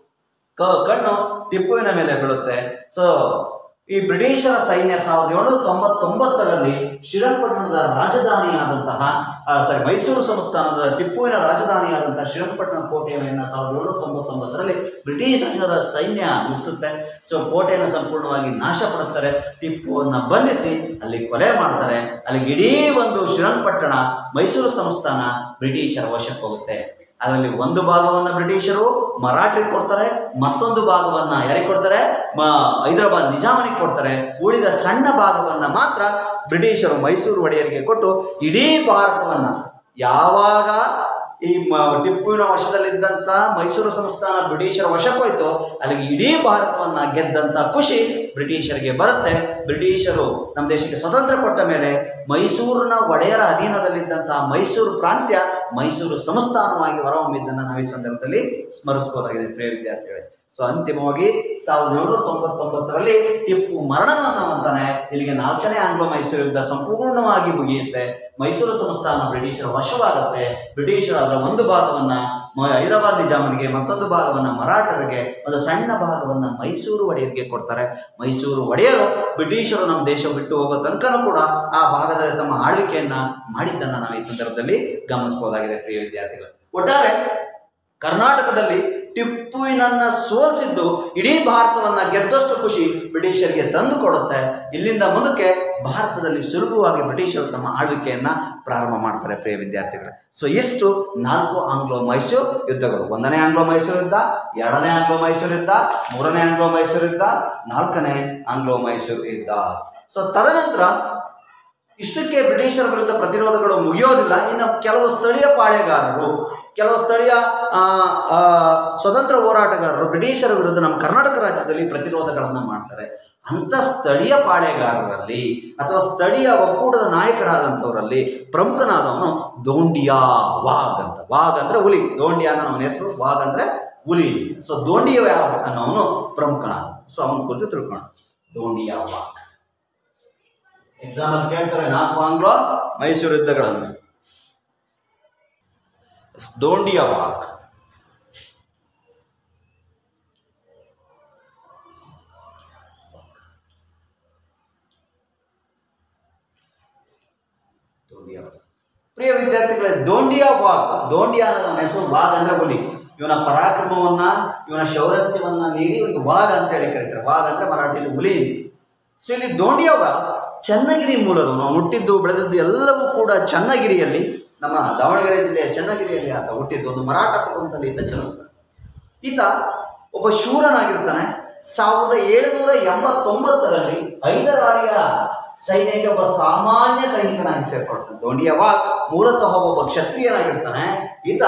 ಕ- ಕಣ್ಣು ಟಿಪ್ಪುವಿನ ಮೇಲೆ ಬೀಳುತ್ತೆ ಸೊ ಈ ಬ್ರಿಟಿಷರ ಸೈನ್ಯ ಸಾವಿರದ ಏಳ್ನೂರ ತೊಂಬತ್ತೊಂಬತ್ತರಲ್ಲಿ ಶ್ರೀರಂಗಪಟ್ಟಣದ ರಾಜಧಾನಿಯಾದಂತಹ ಸಾರಿ ಮೈಸೂರು ಸಂಸ್ಥಾನದ ಟಿಪ್ಪುವಿನ ರಾಜಧಾನಿಯಾದಂತಹ ಶ್ರೀರಂಗಪಟ್ಟಣ ಕೋಟೆಯನ್ನು ಸಾವಿರದ ಏಳ್ನೂರ ತೊಂಬತ್ತೊಂಬತ್ತರಲ್ಲಿ ಬ್ರಿಟಿಷರ ಸೈನ್ಯ ಮುಟ್ಟುತ್ತೆ ಸೊ ಕೋಟೆಯನ್ನು ಸಂಪೂರ್ಣವಾಗಿ ನಾಶಪಡಿಸ್ತಾರೆ ಟಿಪ್ಪುವನ್ನು ಬಂಧಿಸಿ ಅಲ್ಲಿ ಕೊಲೆ ಮಾಡ್ತಾರೆ ಅಲ್ಲಿಗೆ ಇಡೀ ಒಂದು ಶ್ರೀರಂಗಪಟ್ಟಣ ಮೈಸೂರು ಸಂಸ್ಥಾನ ಬ್ರಿಟಿಷರ ವಶಕ್ಕೆ ಹೋಗುತ್ತೆ ಅದರಲ್ಲಿ ಒಂದು ಭಾಗವನ್ನ ಬ್ರಿಟಿಷರು ಮರಾಠರಿಗೆ ಕೊಡ್ತಾರೆ ಮತ್ತೊಂದು ಭಾಗವನ್ನ ಯಾರಿಗೆ ಕೊಡ್ತಾರೆ ಮ- ಹೈದರಾಬಾದ್ ನಿಜಾಮನಿಗೆ ಕೊಡ್ತಾರೆ ಉಳಿದ ಸಣ್ಣ ಭಾಗವನ್ನ ಮಾತ್ರ ಬ್ರಿಟಿಷರು ಮೈಸೂರು ಒಡೆಯರಿಗೆ ಕೊಟ್ಟು ಇಡೀ ಭಾರತವನ್ನ ಯಾವಾಗ ಈ ಮ- ಟಿಪ್ಪುವಿನ ವಶದಲ್ಲಿದ್ದಂಥ ಮೈಸೂರು ಸಂಸ್ಥಾನ ಬ್ರಿಟಿಷರ ವಶಕ್ಕೆ ಹೋಯ್ತು ಅಲ್ಲಿಗೆ ಇಡೀ ಭಾರತವನ್ನ ಗೆದ್ದಂಥ ಖುಷಿ ಬ್ರಿಟಿಷರಿಗೆ ಬರುತ್ತೆ ಬ್ರಿಟಿಷರು ನಮ್ಮ ದೇಶಕ್ಕೆ ಸ್ವತಂತ್ರ ಕೊಟ್ಟ ಮೇಲೆ ಮೈಸೂರಿನ ಒಡೆಯರ ಅಧೀನದಲ್ಲಿದ್ದಂತಹ ಮೈಸೂರು ಪ್ರಾಂತ್ಯ ಮೈಸೂರು ಸಂಸ್ಥಾನವಾಗಿ ಹೊರಹೊಮ್ಮಿದ್ದನ್ನು ನಾವು ಈ ಸಂದರ್ಭದಲ್ಲಿ ಸ್ಮರಿಸಬಹುದಾಗಿದೆ ಪ್ರಿಯ ವಿದ್ಯಾರ್ಥಿಗಳೇ ಸೊ ಅಂತಿಮವಾಗಿ ಸಾವಿರದ ಏಳ್ನೂರ ತೊಂಬತ್ತೊಂಬತ್ತರಲ್ಲಿ ಟಿಪ್ಪು ಮರಣವನ್ನು ಹೊಂತಾನೆ ಇಲ್ಲಿಗೆ ನಾಲ್ಕನೇ ಆಂಗ್ಲೋ ಮೈಸೂರು ಯುದ್ಧ ಸಂಪೂರ್ಣವಾಗಿ ಮುಗಿಯುತ್ತೆ ಮೈಸೂರು ಸಂಸ್ಥಾನ ಬ್ರಿಟಿಷರ ವಶವಾಗುತ್ತೆ ಬ್ರಿಟಿಷರು ಅದರ ಒಂದು ಭಾಗವನ್ನ ಮ- ಹೈದರಾಬಾದ್ ನಿಜಾಮನಿಗೆ ಮತ್ತೊಂದು ಭಾಗವನ್ನ ಮರಾಠರಿಗೆ ಒಂದು ಸಣ್ಣ ಭಾಗವನ್ನ ಮೈಸೂರು ಒಡೆಯರಿಗೆ ಕೊಡ್ತಾರೆ ಮೈಸೂರು ಒಡೆಯರು ಬ್ರಿಟಿಷರು ನಮ್ಮ ದೇಶ ಬಿಟ್ಟು ಹೋಗೋ ತನಕನೂ ಕೂಡ ಆ ಭಾಗದಲ್ಲಿ ತಮ್ಮ ಆಳ್ವಿಕೆಯನ್ನ ಮಾಡಿದ್ದನ್ನ ನಾವು ಈ ಸಂದರ್ಭದಲ್ಲಿ ಗಮನಿಸಬಹುದಾಗಿದೆ ಪ್ರಿಯ ವಿದ್ಯಾರ್ಥಿಗಳು ಒಟ್ಟಾರೆ ಕರ್ನಾಟಕದಲ್ಲಿ ಟಿಪ್ಪುವಿನನ್ನ ಸೋಲಿಸಿದ್ದು ಇಡೀ ಭಾರತವನ್ನ ಗೆದ್ದಷ್ಟು ಖುಷಿ ಬ್ರಿಟಿಷರಿಗೆ ತಂದು ಕೊಡುತ್ತೆ ಇಲ್ಲಿಂದ ಮುಂದಕ್ಕೆ ಭಾರತದಲ್ಲಿ ಸುಲಭವಾಗಿ ಬ್ರಿಟಿಷರು ತಮ್ಮ ಆಳ್ವಿಕೆಯನ್ನ ಪ್ರಾರಂಭ ಮಾಡ್ತಾರೆ ಪ್ರಿಯ ವಿದ್ಯಾರ್ಥಿಗಳೇ ಸೊ ಇಷ್ಟು ನಾಲ್ಕು ಆಂಗ್ಲೋ ಮೈಸೂರು ಯುದ್ಧಗಳು ಒಂದನೇ ಆಂಗ್ಲೋ ಮೈಸೂರು ಯುದ್ಧ ಎರಡನೇ ಆಂಗ್ಲೋ ಮೈಸೂರು ಯುದ್ಧ ಮೂರನೇ ಆಂಗ್ಲೋ ಮೈಸೂರು ಯುದ್ಧ ನಾಲ್ಕನೇ ಆಂಗ್ಲೋ ಮೈಸೂರು ಯುದ್ಧ ಸೊ ತದನಂತರ ಇಷ್ಟಕ್ಕೆ ಬ್ರಿಟಿಷರ ವಿರುದ್ಧ ಪ್ರತಿರೋಧಗಳು ಮುಗಿಯೋದಿಲ್ಲ ಇನ್ನು ಕೆಲವು ಸ್ಥಳೀಯ ಪಾಳೆಗಾರರು ಕೆಲವು ಸ್ಥಳೀಯ ಆ, ಆ, ಸ್ವತಂತ್ರ ಹೋರಾಟಗಾರರು ಬ್ರಿಟಿಷರ ವಿರುದ್ಧ ನಮ್ಮ ಕರ್ನಾಟಕ ರಾಜ್ಯದಲ್ಲಿ ಪ್ರತಿರೋಧಗಳನ್ನು ಮಾಡ್ತಾರೆ ಅಂಥ ಸ್ಥಳೀಯ ಪಾಳೆಗಾರರಲ್ಲಿ ಅಥವಾ ಸ್ಥಳೀಯ ಒಕ್ಕೂಟದ ನಾಯಕರಾದಂಥವರಲ್ಲಿ ಪ್ರಮುಖನಾದವನು ದೋಂಡಿಯಾ ವಾಗ್ ಅಂತ ವಾಗ್ ಅಂದ್ರೆ ಹುಲಿ ದೋಂಡಿಯಾ ಅನ್ನೋ ಅವನ ಹೆಸರು ವಾಗ್ ಅಂದ್ರೆ ಹುಲಿ ಸೊ ದೋಂಡಿಯ ವಾಗ್ ಅನ್ನೋವನು ಪ್ರಮುಖನಾದ ಸೊ ಅವನ ಕುರಿತು ತಿಳ್ಕೊಂಡು ದೋಂಡಿಯಾ ವಾಗ್ ಎಕ್ಸಾಮ್ ಅಲ್ಲಿ ಕೇಳ್ತಾರೆ ನಾಲ್ಕು ಆಂಗ್ಲೋ ಮೈಸೂರು ಯುದ್ಧಗಳನ್ನು ದೋಂಡಿಯ ವಾಕ್ ದೋಂಡಿಯ ವಾಕ್. ಪ್ರಿಯ ವಿದ್ಯಾರ್ಥಿಗಳೇ ದೋಂಡಿಯಾ ವಾಗ್ ದೋಂಡಿಯಾ ಅನ್ನೋದು ಅವನ ಹೆಸರು ವಾಗ್ ಅಂದ್ರೆ ಹುಲಿ ಇವನ ಪರಾಕ್ರಮವನ್ನ ಇವನ ಶೌರ್ಯತ್ಯವನ್ನ ನೀಡಿ ಇವನಿಗೆ ವಾಗ್ ಅಂತ ಹೇಳಿ ಕರೀತಾರೆ ವಾಗ್ ಅಂದ್ರೆ ಮರಾಠಿಯಲ್ಲಿ ಹುಲಿ ಸೊ ಇಲ್ಲಿ ದೋಂಡಿಯವ ಚನ್ನಗಿರಿ ಮೂಲದವನು ಅವನು ಹುಟ್ಟಿದ್ದು ಬೆಳೆದದ್ದು ಎಲ್ಲವೂ ಕೂಡ ಚನ್ನಗಿರಿಯಲ್ಲಿ ನಮ್ಮ ದಾವಣಗೆರೆ ಜಿಲ್ಲೆಯ ಚನ್ನಗಿರಿಯಲ್ಲಿ ಆತ ಹುಟ್ಟಿದ್ದು ಒಂದು ಮರಾಠ ಕುಟುಂಬದಲ್ಲಿ ಈತ ಜನಿಸ್ತಾನೆ ಈತ ಒಬ್ಬ ಶೂರನಾಗಿರ್ತಾನೆ ಸಾವಿರದ ಏಳುನೂರ ಎಂಬತ್ತೊಂಬತ್ತರಲ್ಲಿ ಐದರಾರಿಯ ಸೈನ್ಯಕ್ಕೆ ಒಬ್ಬ ಸಾಮಾನ್ಯ ಸೈನಿಕನಾಗಿ ಸೇರ್ಕೊಳ್ತಾನೆ ದೋಂಡಿಯವ ಮೂಲತಃ ಒಬ್ಬ ಕ್ಷತ್ರಿಯನಾಗಿರ್ತಾನೆ ಈತ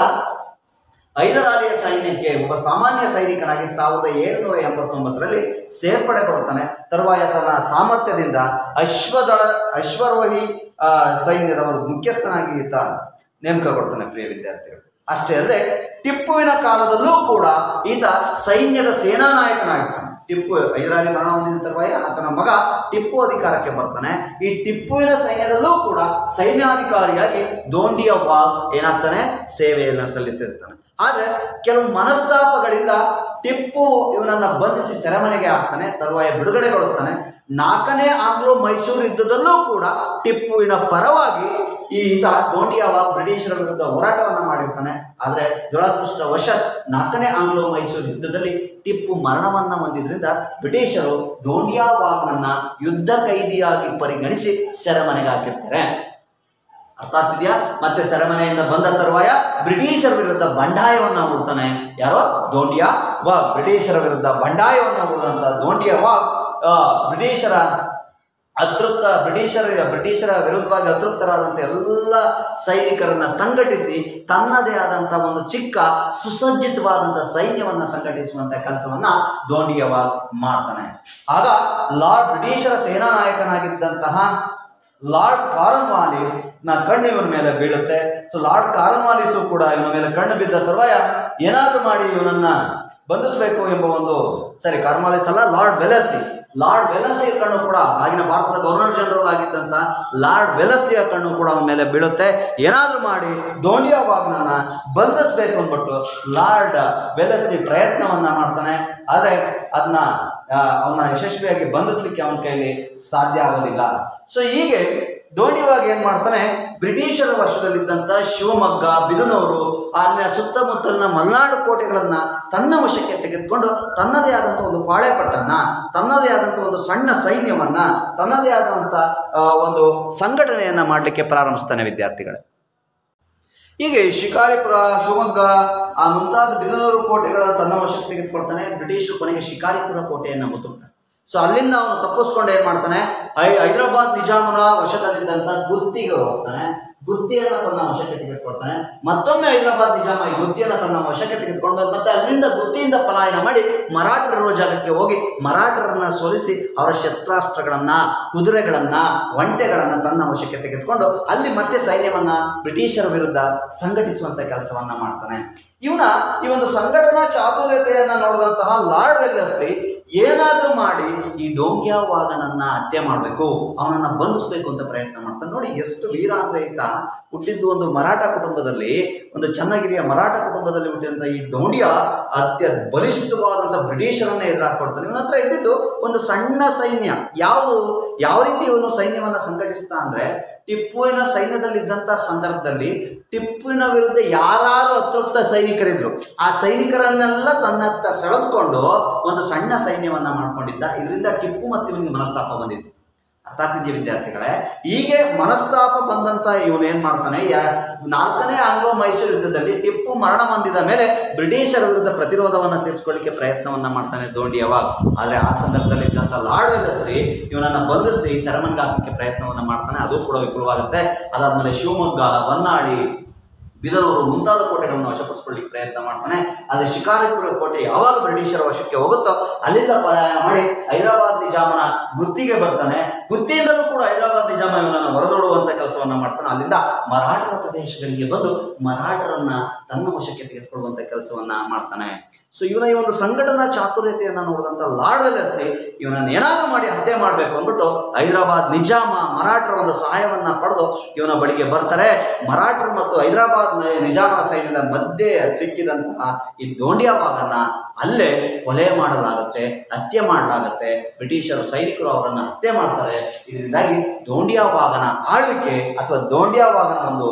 ಐದರಾಲಿಯ ಸೈನ್ಯಕ್ಕೆ ಒಬ್ಬ ಸಾಮಾನ್ಯ ಸೈನಿಕನಾಗಿ ಸಾವಿರದ ಏಳುನೂರ ಎಂಬತ್ತೊಂಬತ್ತರಲ್ಲಿ ಸೇರ್ಪಡೆಗೊಳ್ತಾನೆ ತರುವಾಯ ತನ್ನ ಸಾಮರ್ಥ್ಯದಿಂದ ಅಶ್ವದಳ ಅಶ್ವರೋಹಿ ಆ, ಸೈನ್ಯದ ಒಂದು ಮುಖ್ಯಸ್ಥನಾಗಿ ಈತ ನೇಮಕಗೊಳ್ತಾನೆ ಪ್ರಿಯ ವಿದ್ಯಾರ್ಥಿಗಳು ಅಷ್ಟೇ ಅಲ್ಲದೆ ಟಿಪ್ಪುವಿನ ಕಾಲದಲ್ಲೂ ಕೂಡ ಈತ ಸೈನ್ಯದ ಸೇನಾ ನಾಯಕನಾಗ್ತಾನೆ ಟಿಪ್ಪು ಹೈದರಾಲಿ ಮರಣ ಹೊಂದಿದ ತರುವಾಯ ಆತನ ಮಗ ಟಿಪ್ಪು ಅಧಿಕಾರಕ್ಕೆ ಬರ್ತಾನೆ ಈ ಟಿಪ್ಪುವಿನ ಸೈನ್ಯದಲ್ಲೂ ಕೂಡ ಸೈನ್ಯಾಧಿಕಾರಿಯಾಗಿ ದೋಂಡಿಯ ವಾಗ್ ಏನಾಗ್ತಾನೆ ಸೇವೆಯನ್ನು ಸಲ್ಲಿಸಿರ್ತಾನೆ ಆದ್ರೆ ಕೆಲವು ಮನಸ್ತಾಪಗಳಿಂದ ಟಿಪ್ಪು ಇವನನ್ನ ಬಂಧಿಸಿ ಸೆರೆಮನೆಗೆ ಹಾಕ್ತಾನೆ ತರುವಾಯ ಬಿಡುಗಡೆಗೊಳಿಸ್ತಾನೆ ನಾಲ್ಕನೇ ಆಂಗ್ಲೋ ಮೈಸೂರು ಯುದ್ಧದಲ್ಲೂ ಕೂಡ ಟಿಪ್ಪುವಿನ ಪರವಾಗಿ ಈ ಈತ ದೋಂಡಿಯಾವ ಬ್ರಿಟಿಷರ ವಿರುದ್ಧ ಹೋರಾಟವನ್ನ ಮಾಡಿರ್ತಾನೆ ಆದರೆ ದುರದೃಷ್ಟವಶ ನಾಲ್ಕನೇ ಆಂಗ್ಲೋ ಮೈಸೂರು ಯುದ್ಧದಲ್ಲಿ ಟಿಪ್ಪು ಮರಣವನ್ನ ಹೊಂದಿದ್ರಿಂದ ಬ್ರಿಟಿಷರು ದೋಂಡಿಯಾವಾಗ್ನನ್ನ ಯುದ್ಧ ಕೈದಿಯಾಗಿ ಪರಿಗಣಿಸಿ ಸೆರೆಮನೆಗೆ ಹಾಕಿರ್ತಾರೆ ಅರ್ಥ ಆಗ್ತಿದ್ಯಾ ಮತ್ತೆ ಸೆರೆಮನೆಯಿಂದ ಬಂದ ತರುವಾಯ ಬ್ರಿಟಿಷರ ವಿರುದ್ಧ ಬಂಡಾಯವನ್ನ ಹೂಡ್ತಾನೆ ಯಾರೋ ದೋಂಡಿಯಾ ವಾಗ್ ಬ್ರಿಟಿಷರ ವಿರುದ್ಧ ಬಂಡಾಯವನ್ನ ಹೂಡಿದಂತ ದೋಂಡಿಯಾ ವಾಗ್ ಆ, ಬ್ರಿಟಿಷರ ಅತೃಪ್ತ ಬ್ರಿಟಿಷರ ಬ್ರಿಟಿಷರ ವಿರುದ್ಧವಾಗಿ ಅತೃಪ್ತರಾದಂಥ ಎಲ್ಲ ಸೈನಿಕರನ್ನ ಸಂಘಟಿಸಿ ತನ್ನದೇ ಆದಂಥ ಒಂದು ಚಿಕ್ಕ ಸುಸಜ್ಜಿತವಾದಂಥ ಸೈನ್ಯವನ್ನ ಸಂಘಟಿಸುವಂಥ ಕೆಲಸವನ್ನ ದೋಂಡಿಯವ ಮಾಡ್ತಾನೆ ಆಗ ಲಾರ್ಡ್ ಬ್ರಿಟಿಷರ ಸೇನಾ ನಾಯಕನಾಗಿದ್ದಂತಹ ಲಾರ್ಡ್ ಕಾರ್ನ್ವಾಲಿಸ್ ನ ಕಣ್ಣು ಇವನ ಮೇಲೆ ಬೀಳುತ್ತೆ ಸೊ ಲಾರ್ಡ್ ಕಾರ್ನ್ವಾಲಿಸು ಕೂಡ ಇವನ ಮೇಲೆ ಕಣ್ಣು ಬಿದ್ದ ತರುವಾಯ ಏನಾದರೂ ಮಾಡಿ ಇವನನ್ನ ಬಂಧಿಸಬೇಕು ಎಂಬ ಒಂದು ಸರಿ ಕಾರ್ನ್ವಾಲಿಸ್ ಅಲ್ಲ ಲಾರ್ಡ್ ವೆಲಸ್ಲಿ ಲಾರ್ಡ್ ವೆಲಸ್ಲಿಯ ಕಣ್ಣು ಕೂಡ ಆಗಿನ ಭಾರತದ ಗವರ್ನರ್ ಜನರಲ್ ಆಗಿದ್ದಂಥ ಲಾರ್ಡ್ ವೆಲಸ್ಲಿಯ ಕಣ್ಣು ಕೂಡ ಅವನ ಮೇಲೆ ಬೀಳುತ್ತೆ ಏನಾದರೂ ಮಾಡಿ ದೋಂಡಿಯಾ ವಾಗ್ನನ್ನ ಬಂಧಿಸಬೇಕು ಅಂದ್ಬಿಟ್ಟು ಲಾರ್ಡ್ ವೆಲಸ್ಲಿ ಪ್ರಯತ್ನವನ್ನ ಮಾಡ್ತಾನೆ ಆದರೆ ಅದನ್ನ ಅವನ ಯಶಸ್ವಿಯಾಗಿ ಬಂಧಿಸ್ಲಿಕ್ಕೆ ಅವನ ಕೈಲಿ ಸಾಧ್ಯ ಆಗೋದಿಲ್ಲ ಸೊ ಹೀಗೆ ದೋಣಿವಾಗ ಏನ್ ಮಾಡ್ತಾನೆ ಬ್ರಿಟಿಷರ ವಶದಲ್ಲಿದ್ದಂಥ ಶಿವಮೊಗ್ಗ ಬಿದನೂರು ಅಲ್ಲಿನ ಸುತ್ತಮುತ್ತಲಿನ ಮಲೆನಾಡು ಕೋಟೆಗಳನ್ನ ತನ್ನ ವಶಕ್ಕೆ ತೆಗೆದುಕೊಂಡು ತನ್ನದೇ ಆದಂಥ ಒಂದು ಪಾಳೆಪಟ್ಟನ್ನ ತನ್ನದೇ ಆದಂಥ ಒಂದು ಸಣ್ಣ ಸೈನ್ಯವನ್ನ ತನ್ನದೇ ಆದಂಥ ಆ, ಒಂದು ಸಂಘಟನೆಯನ್ನ ಮಾಡಲಿಕ್ಕೆ ಪ್ರಾರಂಭಿಸ್ತಾನೆ ವಿದ್ಯಾರ್ಥಿಗಳೇ ಹೀಗೆ ಶಿಕಾರಿಪುರ ಶಿವಮೊಗ್ಗ ಆ ಮುಂತಾದ ಬಿದನೂರು ಕೋಟೆಗಳ ತನ್ನ ವಶಕ್ಕೆ ತೆಗೆದುಕೊಳ್ತಾನೆ ಬ್ರಿಟಿಷರು ಕೊನೆಗೆ ಶಿಕಾರಿಪುರ ಕೋಟೆಯನ್ನು ಮುತ್ತುತ್ತಾರೆ ಸೊ ಅಲ್ಲಿಂದ ಅವನು ತಪ್ಪಿಸ್ಕೊಂಡು ಏನ್ ಮಾಡ್ತಾನೆ ಹೈ ಹೈದರಾಬಾದ್ ನಿಜಾಮನ ವಶದಲ್ಲಿದ್ದಂಥ ಗುತ್ತಿಗೆ ಹೋಗ್ತಾನೆ ಗುತ್ತಿಯನ್ನ ತನ್ನ ವಶಕ್ಕೆ ತೆಗೆದುಕೊಳ್ತಾನೆ ಮತ್ತೊಮ್ಮೆ ಹೈದರಾಬಾದ್ ನಿಜಾಮ ಈ ಗುತ್ತಿಯನ್ನ ತನ್ನ ವಶಕ್ಕೆ ತೆಗೆದುಕೊಂಡು ಮತ್ತೆ ಅಲ್ಲಿಂದ ಗುತ್ತಿಯಿಂದ ಪಲಾಯನ ಮಾಡಿ ಮರಾಠರಿರುವ ಜಾಗಕ್ಕೆ ಹೋಗಿ ಮರಾಠರನ್ನ ಸೋಲಿಸಿ ಅವರ ಶಸ್ತ್ರಾಸ್ತ್ರಗಳನ್ನ ಕುದುರೆಗಳನ್ನ ಒಂಟೆಗಳನ್ನ ತನ್ನ ವಶಕ್ಕೆ ತೆಗೆದುಕೊಂಡು ಅಲ್ಲಿ ಮತ್ತೆ ಸೈನ್ಯವನ್ನ ಬ್ರಿಟಿಷರ ವಿರುದ್ಧ ಸಂಘಟಿಸುವಂತ ಕೆಲಸವನ್ನ ಮಾಡ್ತಾನೆ ಇವನ ಈ ಒಂದು ಸಂಘಟನಾ ಚಾತುರ್ಯತೆಯನ್ನ ನೋಡಿದಂತಹ ಲಾರ್ಡ್ ವೆಲ್ಲೆಸ್ಲಿ ಏನಾದ್ರೂ ಮಾಡಿ ಈ ಡೋಂಗ್ಯಾವಾಗನನ್ನ ಹತ್ಯೆ ಮಾಡಬೇಕು ಅವನನ್ನ ಬಂಧಿಸಬೇಕು ಅಂತ ಪ್ರಯತ್ನ ಮಾಡ್ತಾನೆ ನೋಡಿ ಎಷ್ಟು ವೀರ ಅಂದ್ರೆ ಈತ ಹುಟ್ಟಿದ್ದು ಒಂದು ಮರಾಠ ಕುಟುಂಬದಲ್ಲಿ ಒಂದು ಚನ್ನಗಿರಿಯ ಮರಾಠ ಕುಟುಂಬದಲ್ಲಿ ಹುಟ್ಟಿದಂತ ಈ ಡೋಂಡಿಯ ಅತ್ಯ ಬಲಿಷ್ಠವಾದಂಥ ಬ್ರಿಟಿಷರನ್ನ ಎದುರಾಕೊಳ್ತಾನೆ ಇವನ ಹತ್ರ ಇದ್ದಿದ್ದು ಒಂದು ಸಣ್ಣ ಸೈನ್ಯ ಯಾವುದು ಯಾವ ರೀತಿ ಇವನು ಸೈನ್ಯವನ್ನ ಸಂಘಟಿಸ್ತಾ ಅಂದ್ರೆ ಟಿಪ್ಪುವಿನ ಸೈನ್ಯದಲ್ಲಿದ್ದಂಥ ಸಂದರ್ಭದಲ್ಲಿ ಟಿಪ್ಪುವಿನ ವಿರುದ್ಧ ಯಾರು ಅತೃಪ್ತ ಸೈನಿಕರಿದ್ರು ಆ ಸೈನಿಕರನ್ನೆಲ್ಲ ತನ್ನತ್ತ ಸೆಳೆದುಕೊಂಡು ಒಂದು ಸಣ್ಣ ಸೈನ್ಯವನ್ನ ಮಾಡ್ಕೊಂಡಿದ್ದ ಇದರಿಂದ ಟಿಪ್ಪು ಮತ್ತು ಇವನಿಗೆ ಮನಸ್ತಾಪ ಬಂದಿತ್ತು ಅರ್ಥ ಆಗ್ತಿದೆಯಾ ವಿದ್ಯಾರ್ಥಿಗಳೇ ಹೀಗೆ ಮನಸ್ತಾಪ ಬಂದಂತ ಇವನು ಏನ್ ಮಾಡ್ತಾನೆ ಯಾ- ನಾಲ್ಕನೇ ಆಂಗ್ಲೋ ಮೈಸೂರು ಯುದ್ಧದಲ್ಲಿ ಟಿಪ್ಪು ಮರಣ ಹೊಂದಿದ ಮೇಲೆ ಬ್ರಿಟಿಷರ ವಿರುದ್ಧ ಪ್ರತಿರೋಧವನ್ನ ತೀರಿಸ್ಕೊಳ್ಳಿಕ್ಕೆ ಪ್ರಯತ್ನವನ್ನ ಮಾಡ್ತಾನೆ ದೋಂಡಿಯವಾಗ ಆದ್ರೆ ಆ ಸಂದರ್ಭದಲ್ಲಿ ಇದ್ದಂತ ಲಾರ್ಡ್ ವೆಲ್ಲಸ್ಲಿ ಇವನನ್ನ ಬಂಧಿಸಿ ಸೆರೆಮನ್ಗೆ ಹಾಕಕ್ಕೆ ಪ್ರಯತ್ನವನ್ನ ಮಾಡ್ತಾನೆ ಅದು ಕೂಡ ವಿಫಲವಾಗುತ್ತೆ ಅದಾದ್ಮೇಲೆ ಶಿವಮೊಗ್ಗ ಹೊನ್ನಾಳಿ ಬಿದರೂರು ಮುಂತಾದ ಕೋಟೆಗಳನ್ನು ವಶಪಡಿಸ್ಕೊಳ್ಳಿಕ್ಕೆ ಪ್ರಯತ್ನ ಮಾಡ್ತಾನೆ ಆದರೆ ಶಿಕಾರಿಪುರ ಕೋಟೆ ಯಾವಾಗ ಬ್ರಿಟಿಷರ ವಶಕ್ಕೆ ಹೋಗುತ್ತೋ ಅಲ್ಲಿಂದ ಪಲಾಯನ ಮಾಡಿ ಹೈದರಾಬಾದ್ ನಿಜಾಮನ ಗುತ್ತಿಗೆ ಬರ್ತಾನೆ ಗುತ್ತಿಯಿಂದಲೂ ಕೂಡ ಹೈದರಾಬಾದ್ ನಿಜಾಮ ಇವನನ್ನು ಹೊರದೋಡುವಂತ ಕೆಲಸವನ್ನ ಮಾಡ್ತಾನೆ ಅಲ್ಲಿಂದ ಮರಾಠರ ಪ್ರದೇಶಗಳಿಗೆ ಬಂದು ಮರಾಠರನ್ನ ತನ್ನ ವಶಕ್ಕೆ ತೆಗೆದುಕೊಳ್ಳುವಂತ ಕೆಲಸವನ್ನ ಮಾಡ್ತಾನೆ ಸೊ ಇವನ ಈ ಒಂದು ಸಂಘಟನಾ ಚಾತುರ್ಯತೆಯನ್ನ ನೋಡಿದಂತ ಲಾರ್ಡ್ ವೆಲ್ಲೆಸ್ಲಿ ಇವನನ್ನ ಏನಾದ್ರೂ ಮಾಡಿ ಹತ್ಯೆ ಮಾಡಬೇಕು ಅಂದ್ಬಿಟ್ಟು ಹೈದರಾಬಾದ್ ನಿಜಾಮ ಮರಾಠರ ಒಂದು ಸಹಾಯವನ್ನ ಪಡೆದು ಇವನ ಬಳಿಗೆ ಬರ್ತಾರೆ ಮರಾಠರು ಮತ್ತು ಹೈದರಾಬಾದ್ ನ- ನಿಜಾಮರ ಸೈನ್ಯದ ಮಧ್ಯೆ ಸಿಕ್ಕಿದಂತಹ ಈ ದೋಂಡಿಯಾವಾಗನ್ನ ಅಲ್ಲೇ ಕೊಲೆ ಮಾಡಲಾಗುತ್ತೆ ಹತ್ಯೆ ಮಾಡಲಾಗುತ್ತೆ ಬ್ರಿಟಿಷರು ಸೈನಿಕರು ಅವರನ್ನ ಹತ್ಯೆ ಮಾಡ್ತಾರೆ ಇದರಿಂದಾಗಿ ದೋಂಡಿಯಾವಾಗನ ಆಳ್ವಿಕೆ ಅಥವಾ ದೋಂಡಿಯಾವಾಗನ ಒಂದು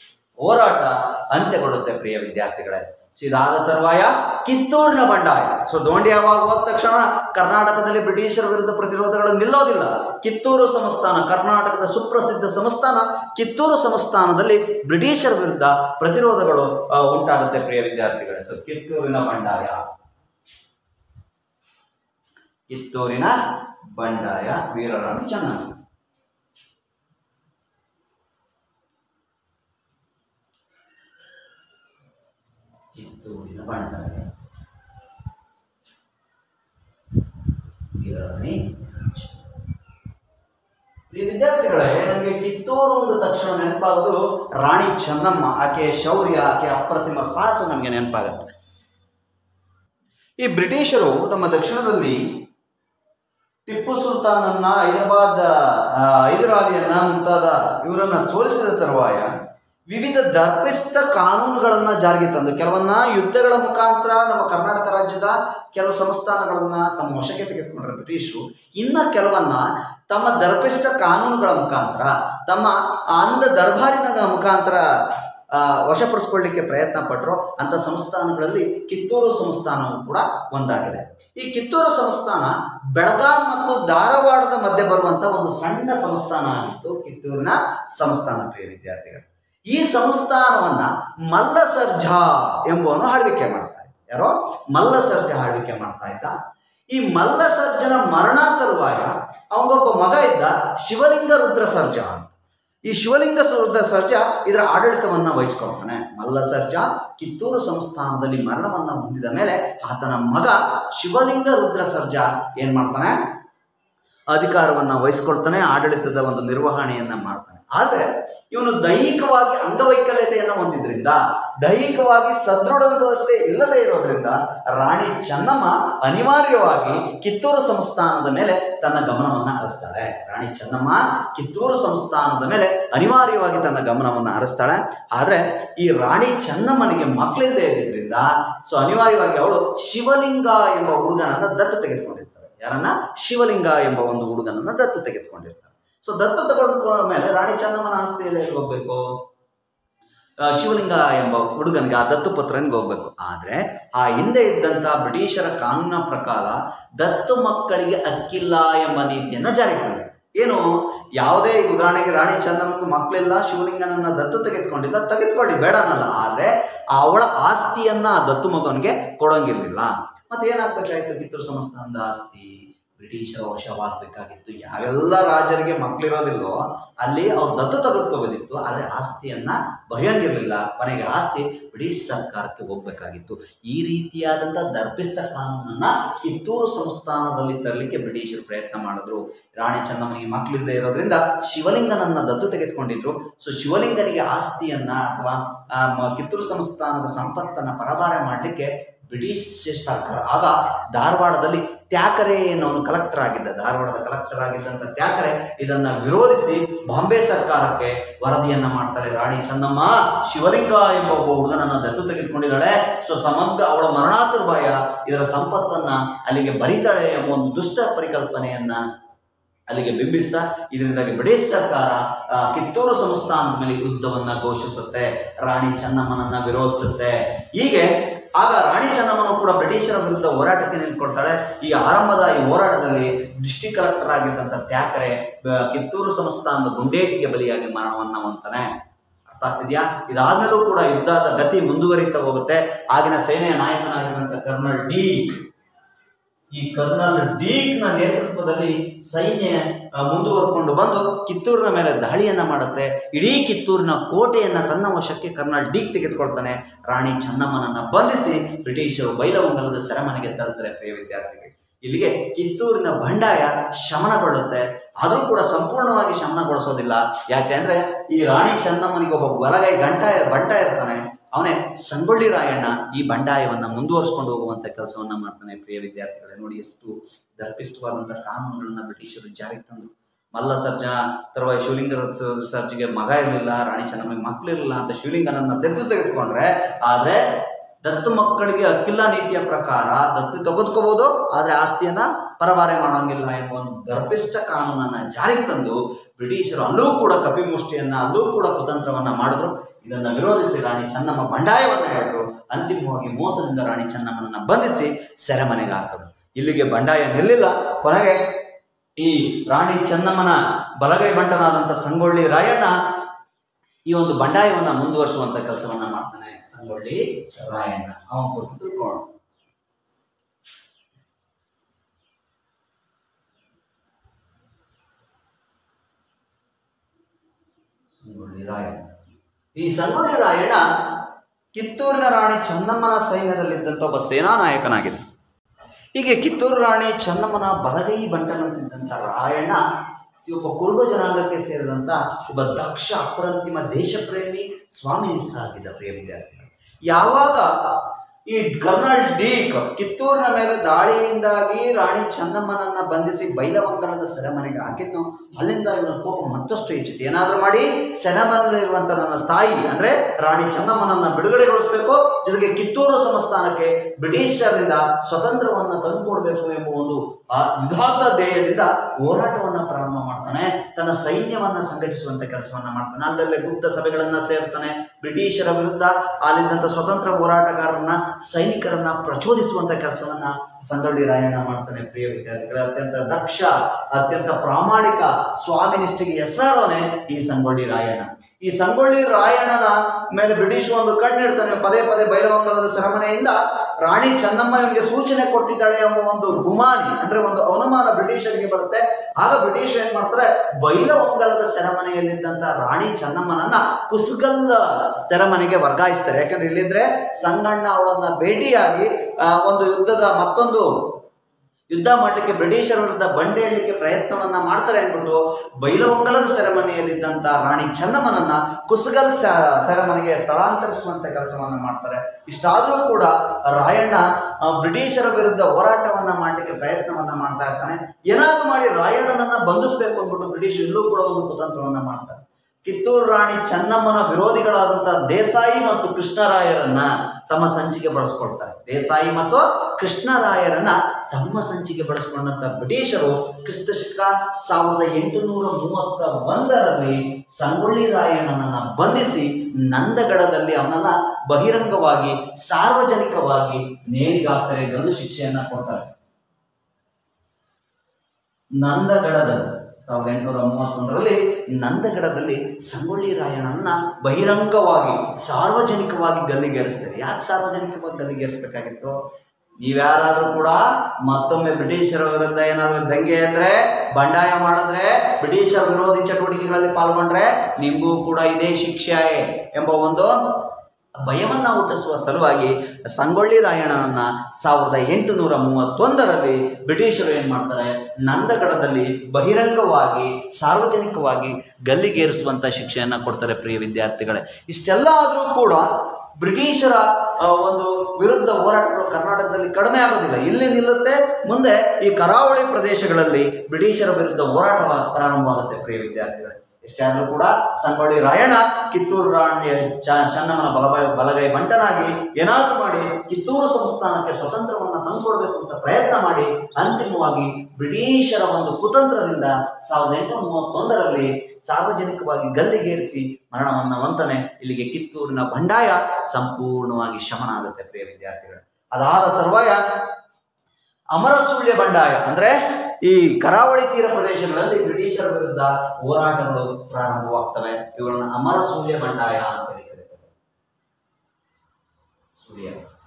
ಹೋರಾಟ ಅಂತ್ಯಗೊಳ್ಳುತ್ತೆ ಪ್ರಿಯ ವಿದ್ಯಾರ್ಥಿಗಳೇ ಸೊ ಇದಾದ ತರುವಾಯ ಕಿತ್ತೂರಿನ ಬಂಡಾಯ ಸೊ ದೋಂಡಿಯಾವಾಗ ಹೋದ ತಕ್ಷಣ ಕರ್ನಾಟಕದಲ್ಲಿ ಬ್ರಿಟಿಷರ ವಿರುದ್ಧ ಪ್ರತಿರೋಧಗಳು ನಿಲ್ಲೋದಿಲ್ಲ ಕಿತ್ತೂರು ಸಂಸ್ಥಾನ ಕರ್ನಾಟಕದ ಸುಪ್ರಸಿದ್ಧ ಸಂಸ್ಥಾನ ಕಿತ್ತೂರು ಸಂಸ್ಥಾನದಲ್ಲಿ ಬ್ರಿಟಿಷರ ವಿರುದ್ಧ ಪ್ರತಿರೋಧಗಳು ಆ, ಉಂಟಾಗುತ್ತೆ ಪ್ರಿಯ ವಿದ್ಯಾರ್ಥಿಗಳೇ ಸೊ ಕಿತ್ತೂರಿನ ಬಂಡಾಯ ಕಿತ್ತೂರಿನ ಬಂಡಾಯ ವೀರರಾಣಿ ಚೆನ್ನಮ್ಮ ಕಿತ್ತೂರಿನ ಬಂಡಾಯ ವೀರರಾಣಿ ಈ ವಿದ್ಯಾರ್ಥಿಗಳೇ ನನಗೆ ಕಿತ್ತೂರು ಒಂದು ತಕ್ಷಣ ನೆನಪಾಗೋದು ರಾಣಿ ಚೆನ್ನಮ್ಮ ಆಕೆಯ ಶೌರ್ಯ ಆಕೆ ಅಪ್ರತಿಮ ಸಾಹಸ ನಮಗೆ ನೆನಪಾಗುತ್ತೆ ಈ ಬ್ರಿಟಿಷರು ನಮ್ಮ ದಕ್ಷಿಣದಲ್ಲಿ ಟಿಪ್ಪು ಸುಲ್ತಾನನ್ನ ಹೈದರಾಬಾದ್ ಆ, ಹೈದರಾಲಿಯನ್ನ ಮುಂತಾದ ಇವರನ್ನ ಸೋಲಿಸಿದ ತರುವಾಯ ವಿವಿಧ ದರ್ಪಿಷ್ಟ ಕಾನೂನುಗಳನ್ನ ಜಾರಿಗೆ ತಂದು ಕೆಲವನ್ನ ಯುದ್ಧಗಳ ಮುಖಾಂತರ ನಮ್ಮ ಕರ್ನಾಟಕ ರಾಜ್ಯದ ಕೆಲವು ಸಂಸ್ಥಾನಗಳನ್ನ ತಮ್ಮ ವಶಕ್ಕೆ ತೆಗೆದುಕೊಂಡ್ರೆ ಬ್ರಿಟಿಷರು ಇನ್ನ ಕೆಲವನ್ನ ತಮ್ಮ ದರ್ಪಿಷ್ಟ ಕಾನೂನುಗಳ ಮುಖಾಂತರ ತಮ್ಮ ಅಂಧ ದರ್ಬಾರಿನ ಮುಖಾಂತರ ಆ, ವಶಪಡಿಸ್ಕೊಳ್ಳಿಕ್ಕೆ ಪ್ರಯತ್ನ ಪಟ್ಟರು ಅಂತ ಸಂಸ್ಥಾನಗಳಲ್ಲಿ ಕಿತ್ತೂರು ಸಂಸ್ಥಾನವು ಕೂಡ ಒಂದಾಗಿದೆ ಈ ಕಿತ್ತೂರು ಸಂಸ್ಥಾನ ಬೆಳಗಾಂ ಮತ್ತು ಧಾರವಾಡದ ಮಧ್ಯೆ ಬರುವಂತ ಒಂದು ಸಣ್ಣ ಸಂಸ್ಥಾನ ಆಗಿತ್ತು ಕಿತ್ತೂರಿನ ಸಂಸ್ಥಾನ ಪ್ರಿಯ ವಿದ್ಯಾರ್ಥಿಗಳು ಈ ಸಂಸ್ಥಾನವನ್ನ ಮಲ್ಲ ಸರ್ಜಾ ಎಂಬುವನು ಆಳ್ವಿಕೆ ಮಾಡ್ತಾ ಇದ್ದ ಯಾರೋ ಮಲ್ಲ ಸರ್ಜಾ ಆಳ್ವಿಕೆ ಮಾಡ್ತಾ ಇದ್ದ ಈ ಮಲ್ಲ ಸರ್ಜನ ಮರಣ ತರುವಾಯ ಅವನೊಬ್ಬ ಮಗ ಇದ್ದ ಶಿವಲಿಂಗ ರುದ್ರ ಸರ್ಜಾ ಅಂತ ಈ ಶಿವಲಿಂಗ ರುದ್ರ ಸರ್ಜಾ ಇದರ ಆಡಳಿತವನ್ನ ವಹಿಸ್ಕೊಳ್ತಾನೆ ಮಲ್ಲ ಸರ್ಜಾ ಕಿತ್ತೂರು ಸಂಸ್ಥಾನದಲ್ಲಿ ಮರಣವನ್ನ ಹೊಂದಿದ ಮೇಲೆ ಆತನ ಮಗ ಶಿವಲಿಂಗ ರುದ್ರ ಸರ್ಜಾ ಏನ್ ಮಾಡ್ತಾನೆ ಅಧಿಕಾರವನ್ನ ವಹಿಸ್ಕೊಳ್ತಾನೆ ಆಡಳಿತದ ಒಂದು ನಿರ್ವಹಣೆಯನ್ನ ಮಾಡ್ತಾನೆ ಆದ್ರೆ ಇವನು ದೈಹಿಕವಾಗಿ ಅಂಗವೈಕಲ್ಯತೆಯನ್ನು ಹೊಂದಿದ್ರಿಂದ ದೈಹಿಕವಾಗಿ ಸದೃಢತೆ ಇಲ್ಲದೆ ಇರೋದ್ರಿಂದ ರಾಣಿ ಚೆನ್ನಮ್ಮ ಅನಿವಾರ್ಯವಾಗಿ ಕಿತ್ತೂರು ಸಂಸ್ಥಾನದ ಮೇಲೆ ತನ್ನ ಗಮನವನ್ನ ಹರಿಸ್ತಾಳೆ ರಾಣಿ ಚೆನ್ನಮ್ಮ ಕಿತ್ತೂರು ಸಂಸ್ಥಾನದ ಮೇಲೆ ಅನಿವಾರ್ಯವಾಗಿ ತನ್ನ ಗಮನವನ್ನ ಹರಿಸ್ತಾಳೆ ಆದ್ರೆ ಈ ರಾಣಿ ಚೆನ್ನಮ್ಮನಿಗೆ ಮಕ್ಕಳಿಲ್ಲದೆ ಇದ್ದಿದ್ರಿಂದ ಸೊ ಅನಿವಾರ್ಯವಾಗಿ ಅವಳು ಶಿವಲಿಂಗ ಎಂಬ ಹುಡುಗನನ್ನ ದತ್ತು ತೆಗೆದುಕೊಂಡಿರ್ತಾಳೆ ಯಾರನ್ನ ಶಿವಲಿಂಗ ಎಂಬ ಒಂದು ಹುಡುಗನನ್ನ ದತ್ತು ತೆಗೆದುಕೊಂಡಿರ್ತಾಳೆ ಸೊ ದತ್ತು ತಗೊಂಡ ಮೇಲೆ ರಾಣಿ ಚೆನ್ನಮ್ಮನ ಆಸ್ತಿಯಲ್ಲಿ ಎಲ್ಲಿ ಹೋಗ್ಬೇಕು ಆ, ಶಿವಲಿಂಗ ಎಂಬ ಹುಡುಗನಿಗೆ ಆ ದತ್ತು ಪುತ್ರನಿಗೆ ಹೋಗ್ಬೇಕು ಆದ್ರೆ ಆ ಹಿಂದೆ ಇದ್ದಂತ ಬ್ರಿಟಿಷರ ಕಾನೂನಿನ ಪ್ರಕಾರ ದತ್ತು ಮಕ್ಕಳಿಗೆ ಅಕ್ಕಿಲ್ಲ ಎಂಬ ನೀತಿಯನ್ನ ಜಾರಿಗೆ ತಂದಿದೆ ಏನು ಯಾವುದೇ ಈಗ ಉದಾಹರಣೆಗೆ ರಾಣಿ ಚೆನ್ನಮ್ಮನಿಗೆ ಮಕ್ಕಳಿಲ್ಲ ಶಿವಲಿಂಗನನ್ನ ದತ್ತು ತೆಗೆದುಕೊಂಡಿಲ್ಲ ತೆಗೆದುಕೊಳ್ಳಿ ಬೇಡ ಅನ್ನಲ್ಲ ಆದ್ರೆ ಅವಳ ಆಸ್ತಿಯನ್ನ ಆ ದತ್ತು ಮಗನಿಗೆ ಕೊಡೋಂಗಿರ್ಲಿಲ್ಲ ಮತ್ತೆ ಏನಾಗ್ಬೇಕಾಯ್ತು ಕಿತ್ತೂರು ಸಂಸ್ಥಾನದ ಆಸ್ತಿ ಬ್ರಿಟಿಷರ ವಶವಾಗಬೇಕಾಗಿತ್ತು ಯಾವೆಲ್ಲ ರಾಜರಿಗೆ ಮಕ್ಕಳಿರೋದಿಲ್ಲೋ ಅಲ್ಲಿ ಅವ್ರು ದತ್ತು ತೆಗೆದುಕೋಬೋದಿತ್ತು ಆದರೆ ಆಸ್ತಿಯನ್ನ ಬರೆಯಂಗಿರಲಿಲ್ಲ ಕೊನೆಗೆ ಆಸ್ತಿ ಬ್ರಿಟಿಷ್ ಸರ್ಕಾರಕ್ಕೆ ಹೋಗ್ಬೇಕಾಗಿತ್ತು ಈ ರೀತಿಯಾದಂಥ ದರ್ಪಿಷ್ಟ ಕಾನೂನನ್ನ ಕಿತ್ತೂರು ಸಂಸ್ಥಾನದಲ್ಲಿ ತರಲಿಕ್ಕೆ ಬ್ರಿಟಿಷರು ಪ್ರಯತ್ನ ಮಾಡಿದ್ರು ರಾಣಿ ಚೆನ್ನಮ್ಮನಿಗೆ ಮಕ್ಕಳಿಲ್ಲದೆ ಇರೋದ್ರಿಂದ ಶಿವಲಿಂಗನನ್ನ ದತ್ತು ತೆಗೆದುಕೊಂಡಿದ್ರು ಸೊ ಶಿವಲಿಂಗನಿಗೆ ಆಸ್ತಿಯನ್ನ ಅಥವಾ ಆ, ಮ- ಕಿತ್ತೂರು ಸಂಸ್ಥಾನದ ಸಂಪತ್ತನ್ನ ಪರಭಾರೆ ಮಾಡಲಿಕ್ಕೆ ಬ್ರಿಟಿಷ್ ಸರ್ಕಾರ ಆಗ ಧಾರವಾಡದಲ್ಲಿ ತ್ಯಾಕರೆ ಅನ್ನೋನು ಕಲೆಕ್ಟರ್ ಆಗಿದ್ದ ಧಾರವಾಡದ ಕಲೆಕ್ಟರ್ ಆಗಿದ್ದಂಥ ತ್ಯಾಕರೆ ಇದನ್ನ ವಿರೋಧಿಸಿ ಬಾಂಬೆ ಸರ್ಕಾರಕ್ಕೆ ವರದಿಯನ್ನ ಮಾಡ್ತಾಳೆ ರಾಣಿ ಚೆನ್ನಮ್ಮ ಶಿವಲಿಂಗ ಎಂಬ ಒಬ್ಬ ಹುಡುಗನನ್ನ ದತ್ತು ತೆಗೆದುಕೊಂಡಿದ್ದಾಳೆ ಸೊ ಸಮಗ್ರ ಅವಳ ಮರಣಾತುರ ಭಯ ಇದರ ಸಂಪತ್ತನ್ನ ಅಲ್ಲಿಗೆ ಬರೀತಾಳೆ ಎಂಬ ಒಂದು ದುಷ್ಟ ಪರಿಕಲ್ಪನೆಯನ್ನ ಅಲ್ಲಿಗೆ ಬಿಂಬಿಸ್ತಾ ಇದರಿಂದಾಗಿ ಬ್ರಿಟಿಷ್ ಸರ್ಕಾರ ಆ, ಕಿತ್ತೂರು ಸಂಸ್ಥಾನದ ಮೇಲೆ ಯುದ್ಧವನ್ನ ಘೋಷಿಸುತ್ತೆ ರಾಣಿ ಚೆನ್ನಮ್ಮನನ್ನ ವಿರೋಧಿಸುತ್ತೆ ಹೀಗೆ ಆಗ ರಾಣಿ ಚೆನ್ನಮ್ಮನು ಕೂಡ ಬ್ರಿಟಿಷರ ವಿರುದ್ಧ ಹೋರಾಟಕ್ಕೆ ನಿಂತ್ಕೊಳ್ತಾಳೆ ಈ ಆರಂಭದ ಈ ಹೋರಾಟದಲ್ಲಿ ಡಿಸ್ಟಿಕ್ ಕಲೆಕ್ಟರ್ ಆಗಿದ್ದಂಥ ತ್ಯಾಕರೆ ಬ- ಕಿತ್ತೂರು ಸಂಸ್ಥಾನದ ಗುಂಡೇಟಿಗೆ ಬಲಿಯಾಗಿ ಮರಣವನ್ನ ಹೊಂತಾನೆ ಅರ್ಥ ಆಗ್ತಿದ್ಯಾ ಇದಾದ್ಮೇಲೂ ಕೂಡ ಯುದ್ಧದ ಗತಿ ಮುಂದುವರಿತಾ ಹೋಗುತ್ತೆ ಆಗಿನ ಸೇನೆಯ ನಾಯಕನಾಗಿದ್ದಂಥ ಕರ್ನಲ್ ಡೀಕ್ ಈ ಕರ್ನಲ್ ಡೀಕ್ ನ ನೇತೃತ್ವದಲ್ಲಿ ಸೈನ್ಯ ಆ, ಮುಂದುವರ್ಕೊಂಡು ಬಂದು ಕಿತ್ತೂರಿನ ಮೇಲೆ ದಾಳಿಯನ್ನ ಮಾಡುತ್ತೆ ಇಡೀ ಕಿತ್ತೂರಿನ ಕೋಟೆಯನ್ನ ತನ್ನ ವಶಕ್ಕೆ ಕರ್ನಲ್ ಡೀಕ್ ತೆಗೆದುಕೊಳ್ತಾನೆ ರಾಣಿ ಚೆನ್ನಮ್ಮನನ್ನ ಬಂಧಿಸಿ ಬ್ರಿಟಿಷರು ಬೈಲವಂಗಲದ ಸೆರೆಮನೆಗೆ ತಳ್ತಾರೆ ಪ್ರಿಯ ವಿದ್ಯಾರ್ಥಿಗಳು ಇಲ್ಲಿಗೆ ಕಿತ್ತೂರಿನ ಬಂಡಾಯ ಶಮನಗೊಳ್ಳುತ್ತೆ ಆದರೂ ಕೂಡ ಸಂಪೂರ್ಣವಾಗಿ ಶಮನಗೊಳಿಸೋದಿಲ್ಲ ಯಾಕೆ ಅಂದ್ರೆ ಈ ರಾಣಿ ಚೆನ್ನಮ್ಮನಿಗೆ ಒಬ್ಬ ಬಲಗೈ ಗಂಟ ಬಂಟ ಇರ್ತಾನೆ ಅವನೇ ಸಂಗೊಳ್ಳಿ ರಾಯಣ್ಣ ಈ ಬಂಡಾಯವನ್ನ ಮುಂದುವರಿಸ್ಕೊಂಡು ಹೋಗುವಂತ ಕೆಲಸವನ್ನ ಮಾಡ್ತಾನೆ ಪ್ರಿಯ ವಿದ್ಯಾರ್ಥಿಗಳೇ ನೋಡಿ ಎಷ್ಟು ದರ್ಪಿಷ್ಟವಾದಂತಹ ಕಾನೂನುಗಳನ್ನ ಬ್ರಿಟಿಷರು ಜಾರಿಗೆ ತಂದ್ರು ಮಲ್ಲ ಸರ್ಜ ತರುವ ಶಿವಲಿಂಗ ಸ- ಸರ್ಜಿಗೆ ಮಗ ಇರಲಿಲ್ಲ ರಾಣಿ ಚೆನ್ನಮ್ಮಗೆ ಮಕ್ಕಳಿರಲಿಲ್ಲ ಅಂತ ಶಿವಲಿಂಗನನ್ನ ದತ್ತು ತೆಗೆದುಕೊಂಡ್ರೆ ಆದ್ರೆ ದತ್ತು ಮಕ್ಕಳಿಗೆ ಹಕ್ಕಿಲ್ಲ ನೀತಿಯ ಪ್ರಕಾರ ದತ್ತು ತೆಗೆದುಕೋಬಹುದು ಆದ್ರೆ ಆಸ್ತಿಯನ್ನ ಪರಭಾರೆ ಮಾಡೋಂಗಿಲ್ಲ ಎಂಬ ಒಂದು ಗರ್ಭಿಷ್ಠ ಕಾನೂನನ್ನ ಜಾರಿಗೆ ತಂದು ಬ್ರಿಟಿಷರು ಅಲ್ಲೂ ಕೂಡ ಕಪಿಮುಷ್ಟಿಯನ್ನ ಅಲ್ಲೂ ಕೂಡ ಕುತಂತ್ರವನ್ನ ಮಾಡಿದ್ರು ಇದನ್ನ ವಿರೋಧಿಸಿ ರಾಣಿ ಚೆನ್ನಮ್ಮ ಬಂಡಾಯವನ್ನ ಹೇಳಿದ್ರು ಅಂತಿಮವಾಗಿ ಮೋಸದಿಂದ ರಾಣಿ ಚೆನ್ನಮ್ಮನನ್ನ ಬಂಧಿಸಿ ಸೆರೆಮನೆಗೆ ಹಾಕಿದ್ರು ಇಲ್ಲಿಗೆ ಬಂಡಾಯ ನಿಲ್ಲಿಲ್ಲ ಕೊನೆಗೆ ಈ ರಾಣಿ ಚೆನ್ನಮ್ಮನ ಬಲಗೈ ಬಂಟನಾದಂಥ ಸಂಗೊಳ್ಳಿ ರಾಯಣ್ಣ ಈ ಒಂದು ಬಂಡಾಯವನ್ನ ಮುಂದುವರಿಸುವಂತ ಕೆಲಸವನ್ನ ಮಾಡ್ತಾನೆ ಸಂಗೊಳ್ಳಿ ರಾಯಣ್ಣ ಅವನ ಕುರಿತು ತಿಳ್ಕೊಳ್ಳೋಣ ಸಂಗೊಳ್ಳಿ ರಾಯಣ್ಣ ಈ ಸಂಗೊಳ್ಳಿ ರಾಯಣ್ಣ ಕಿತ್ತೂರಿನ ರಾಣಿ ಚೆನ್ನಮ್ಮನ ಸೈನ್ಯದಲ್ಲಿದ್ದಂಥ ಒಬ್ಬ ಸೇನಾ ನಾಯಕನಾಗಿದ್ದ ಹೀಗೆ ಕಿತ್ತೂರು ರಾಣಿ ಚೆನ್ನಮ್ಮನ ಬಲಗೈ ಬಂಟನಂತಿದ್ದಂಥ ರಾಯಣ್ಣ ಸಿ- ಒಬ್ಬ ಕುರುಬ ಜನಾಂಗಕ್ಕೆ ಸೇರಿದಂಥ ಒಬ್ಬ ದಕ್ಷ ಅಪ್ರತಿಮ ದೇಶಪ್ರೇಮಿ ಸ್ವಾಮಿ ಆಗಿದ್ದ ಪ್ರಿಯ ವಿದ್ಯಾರ್ಥಿಗಳು ಯಾವಾಗ ಈ ಕರ್ನಲ್ ಡೀಕ್ ಕಿತ್ತೂರಿನ ಮೇಲೆ ದಾಳಿಯಿಂದಾಗಿ ರಾಣಿ ಚೆನ್ನಮ್ಮನನ್ನ ಬಂಧಿಸಿ ಬೈಲವಂಗಲದ ಸೆರೆಮನೆಗೆ ಹಾಕಿದ್ನು ಅಲ್ಲಿಂದ ಇವನ ಕೋಪ ಮತ್ತಷ್ಟು ಹೆಚ್ಚಿತು ಏನಾದ್ರೂ ಮಾಡಿ ಸೆರೆಮನೆಯಲ್ಲಿರುವಂತ ನನ್ನ ತಾಯಿ ಅಂದ್ರೆ ರಾಣಿ ಚೆನ್ನಮ್ಮನನ್ನ ಬಿಡುಗಡೆಗೊಳಿಸಬೇಕು ಜೊತೆಗೆ ಕಿತ್ತೂರು ಸಂಸ್ಥಾನಕ್ಕೆ ಬ್ರಿಟಿಷರಿಂದ ಸ್ವತಂತ್ರವನ್ನ ತಂದುಕೊಡ್ಬೇಕು ಎಂಬ ಒಂದು ಆ ವಿಧಾತ ಧ್ಯೇಯದಿಂದ ಹೋರಾಟವನ್ನ ಪ್ರಾರಂಭ ಮಾಡ್ತಾನೆ ತನ್ನ ಸೈನ್ಯವನ್ನ ಸಂಘಟಿಸುವಂತ ಕೆಲಸವನ್ನ ಮಾಡ್ತಾನೆ ಅಲ್ಲಲ್ಲೇ ಗುಪ್ತ ಸಭೆಗಳನ್ನ ಸೇರ್ತಾನೆ ಬ್ರಿಟಿಷರ ವಿರುದ್ಧ ಅಲ್ಲಿದ್ದಂಥ ಸ್ವತಂತ್ರ ಹೋರಾಟಗಾರರನ್ನ ಸೈನಿಕರನ್ನ ಪ್ರಚೋದಿಸುವಂತ ಕೆಲಸವನ್ನ ಸಂಗೊಳ್ಳಿ ರಾಯಣ್ಣ ಮಾಡ್ತಾನೆ ಪ್ರಿಯ ವಿದ್ಯಾರ್ಥಿಗಳ ಅತ್ಯಂತ ದಕ್ಷ ಅತ್ಯಂತ ಪ್ರಾಮಾಣಿಕ ಸ್ವಾಮಿ ನಿಷ್ಠೆಗೆ ಹೆಸರಾದವನೇ ಈ ಸಂಗೊಳ್ಳಿ ರಾಯಣ್ಣ ಈ ಸಂಗೊಳ್ಳಿ ರಾಯಣ್ಣನ ಮೇಲೆ ಬ್ರಿಟಿಷ್ ಒಂದು ಕಣ್ಣಿಡ್ತಾನೆ ಪದೇ ಪದೇ ಬೈರವಂಗಲದ ಸೆರೆಮನೆಯಿಂದ ರಾಣಿ ಚೆನ್ನಮ್ಮ ಇವನಿಗೆ ಸೂಚನೆ ಕೊಡ್ತಿದ್ದಾಳೆ ಎಂಬ ಒಂದು ಗುಮಾನಿ ಅಂದ್ರೆ ಒಂದು ಅನುಮಾನ ಬ್ರಿಟಿಷರಿಗೆ ಬರುತ್ತೆ ಆಗ ಬ್ರಿಟಿಷ್ ಏನ್ ಮಾಡ್ತಾರೆ ಬೈಲವಂಗಲದ ಸೆರೆಮನೆಯಲ್ಲಿದ್ದಂತ ರಾಣಿ ಚೆನ್ನಮ್ಮನನ್ನ ಕುಸ್ಗಲ್ ಸೆರೆಮನೆಗೆ ವರ್ಗಾಯಿಸ್ತಾರೆ ಯಾಕಂದ್ರೆ ಇಲ್ಲಿದ್ರೆ ಸಂಗಣ್ಣ ಅವಳನ್ನ ಭೇಟಿಯಾಗಿ ಆ, ಒಂದು ಯುದ್ಧದ ಮತ್ತೊಂದು ಯುದ್ಧ ಮಾಡಲಿಕ್ಕೆ ಬ್ರಿಟಿಷರ ವಿರುದ್ಧ ಬಂಡೆ ಏಳಲಿಕ್ಕೆ ಪ್ರಯತ್ನವನ್ನ ಮಾಡ್ತಾರೆ ಅಂದ್ಬಿಟ್ಟು ಬೈಲವಂಗಲದ ಸೆರೆಮನೆಯಲ್ಲಿದ್ದಂಥ ರಾಣಿ ಚೆನ್ನಮ್ಮನನ್ನ ಕುಸಗಲ್ ಸ- ಸೆರೆಮನೆಗೆ ಸ್ಥಳಾಂತರಿಸುವಂತ ಕೆಲಸವನ್ನ ಮಾಡ್ತಾರೆ ಇಷ್ಟಾದರೂ ಕೂಡ ರಾಯಣ್ಣ ಆ, ಬ್ರಿಟಿಷರ ವಿರುದ್ಧ ಹೋರಾಟವನ್ನ ಮಾಡಲಿಕ್ಕೆ ಪ್ರಯತ್ನವನ್ನ ಮಾಡ್ತಾ ಇರ್ತಾನೆ ಏನಾದ್ರೂ ಮಾಡಿ ರಾಯಣ್ಣನನ್ನ ಬಂಧಿಸ್ಬೇಕು ಅಂದ್ಬಿಟ್ಟು ಬ್ರಿಟಿಷ್ ಇಲ್ಲೂ ಕೂಡ ಒಂದು ಕುತಂತ್ರವನ್ನ ಮಾಡ್ತಾರೆ ಕಿತ್ತೂರು ರಾಣಿ ಚೆನ್ನಮ್ಮನ ವಿರೋಧಿಗಳಾದಂಥ ದೇಸಾಯಿ ಮತ್ತು ಕೃಷ್ಣರಾಯರನ್ನ ತಮ್ಮ ಸಂಚಿಗೆ ಬಳಸ್ಕೊಳ್ತಾರೆ ದೇಸಾಯಿ ಮತ್ತು ಕೃಷ್ಣರಾಯರನ್ನ ತಮ್ಮ ಸಂಚಿಗೆ ಬಳಸಿಕೊಂಡಂತ ಬ್ರಿಟಿಷರು ಕ್ರಿಸ್ತ ಶಕ ಸಾವಿರದ ಎಂಟುನೂರ ಮೂವತ್ತ ಒಂದರಲ್ಲಿ ಸಂಗೊಳ್ಳಿ ರಾಯಣ್ಣನನ್ನ ಬಂಧಿಸಿ ನಂದಗಡದಲ್ಲಿ ಅವನನ್ನ ಬಹಿರಂಗವಾಗಿ ಸಾರ್ವಜನಿಕವಾಗಿ ನೇಣಿಗಾಗ್ತಾರೆ ಗಲ್ಲು ಶಿಕ್ಷೆಯನ್ನ ಕೊಡ್ತಾರೆ ನಂದಗಡದಲ್ಲಿ ಸಾವಿರದ ಎಂಟುನೂರ ಮೂವತ್ತೊಂದರಲ್ಲಿ ನಂದಗಡದಲ್ಲಿ ಸಂಗೊಳ್ಳಿ ರಾಯಣ್ಣನ ಬಹಿರಂಗವಾಗಿ ಸಾರ್ವಜನಿಕವಾಗಿ ಗಲ್ಲಿಗೇರಿಸ್ತಾರೆ ಯಾಕೆ ಸಾರ್ವಜನಿಕವಾಗಿ ಗಲ್ಲಿಗೇರಿಸ್ಬೇಕಾಗಿತ್ತು ನೀವ್ಯಾರಾದ್ರೂ ಕೂಡ ಮತ್ತೊಮ್ಮೆ ಬ್ರಿಟಿಷರ ವಿರುದ್ಧ ಏನಾದ್ರೂ ದಂಗೆ ಅಂದ್ರೆ ಬಂಡಾಯ ಮಾಡಿದ್ರೆ ಬ್ರಿಟಿಷರ ವಿರೋಧಿ ಚಟುವಟಿಕೆಗಳಲ್ಲಿ ಪಾಲ್ಗೊಂಡ್ರೆ ನಿಮಗೂ ಕೂಡ ಇದೇ ಶಿಕ್ಷೆ ಎಂಬ ಒಂದು ಭಯವನ್ನ ಹುಟ್ಟಿಸುವ ಸಲುವಾಗಿ ಸಂಗೊಳ್ಳಿ ರಾಯಣ್ಣನನ್ನ ಸಾವಿರದ ಎಂಟುನೂರ ಮೂವತ್ತೊಂದರಲ್ಲಿ ಬ್ರಿಟಿಷರು ಏನು ಮಾಡ್ತಾರೆ ನಂದಗಡದಲ್ಲಿ ಬಹಿರಂಗವಾಗಿ ಸಾರ್ವಜನಿಕವಾಗಿ ಗಲ್ಲಿಗೇರಿಸುವಂಥ ಶಿಕ್ಷೆಯನ್ನು ಕೊಡ್ತಾರೆ ಪ್ರಿಯ ವಿದ್ಯಾರ್ಥಿಗಳೇ ಇಷ್ಟೆಲ್ಲ ಆದರೂ ಕೂಡ ಬ್ರಿಟಿಷರ ಆ, ಒಂದು ವಿರುದ್ಧ ಹೋರಾಟಗಳು ಕರ್ನಾಟಕದಲ್ಲಿ ಕಡಿಮೆ ಆಗೋದಿಲ್ಲ ಇಲ್ಲಿ ನಿಲ್ಲುತ್ತೆ ಮುಂದೆ ಈ ಕರಾವಳಿ ಪ್ರದೇಶಗಳಲ್ಲಿ ಬ್ರಿಟಿಷರ ವಿರುದ್ಧ ಹೋರಾಟ ಪ್ರಾರಂಭವಾಗುತ್ತೆ ಪ್ರಿಯ ವಿದ್ಯಾರ್ಥಿಗಳೇ ಎಷ್ಟೇ ಆದರೂ ಕೂಡ ಸಂಗೊಳ್ಳಿ ರಾಯಣ್ಣ ಕಿತ್ತೂರು ರಾಣಿ ಚ- ಚೆನ್ನಮ್ಮನ ಬಲಗೈ ಬಲಗೈ ಬಂಟನಾಗಿ ಏನಾದರೂ ಮಾಡಿ ಕಿತ್ತೂರು ಸಂಸ್ಥಾನಕ್ಕೆ ಸ್ವತಂತ್ರವನ್ನು ತಂದುಕೊಡ್ಬೇಕು ಅಂತ ಪ್ರಯತ್ನ ಮಾಡಿ ಅಂತಿಮವಾಗಿ ಬ್ರಿಟಿಷರ ಒಂದು ಕುತಂತ್ರದಿಂದ ಸಾವಿರದ ಎಂಟುನೂರ ಮೂವತ್ತೊಂದರಲ್ಲಿ ಸಾರ್ವಜನಿಕವಾಗಿ ಗಲ್ಲಿಗೇರಿಸಿ ಮರಣವನ್ನು ಹೊಂತಾನೆ ಇಲ್ಲಿಗೆ ಕಿತ್ತೂರಿನ ಬಂಡಾಯ ಸಂಪೂರ್ಣವಾಗಿ ಶಮನ ಆಗುತ್ತೆ ಪ್ರಿಯ ವಿದ್ಯಾರ್ಥಿಗಳು ಅದಾದ ತರುವಾಯ ಅಮರಸೂಳ್ಯ ಬಂಡಾಯ ಅಂದ್ರೆ ಈ ಕರಾವಳಿ ತೀರ ಪ್ರದೇಶಗಳಲ್ಲಿ ಬ್ರಿಟಿಷರ ವಿರುದ್ಧ ಹೋರಾಟಗಳು ಪ್ರಾರಂಭವಾಗ್ತವೆ ಇವುಗಳನ್ನ ಅಮರಸೂಳ್ಯ ಬಂಡಾಯ ಅಂತ ಹೇಳಿ ಕರೀತಾರೆ ಸೂರ್ಯ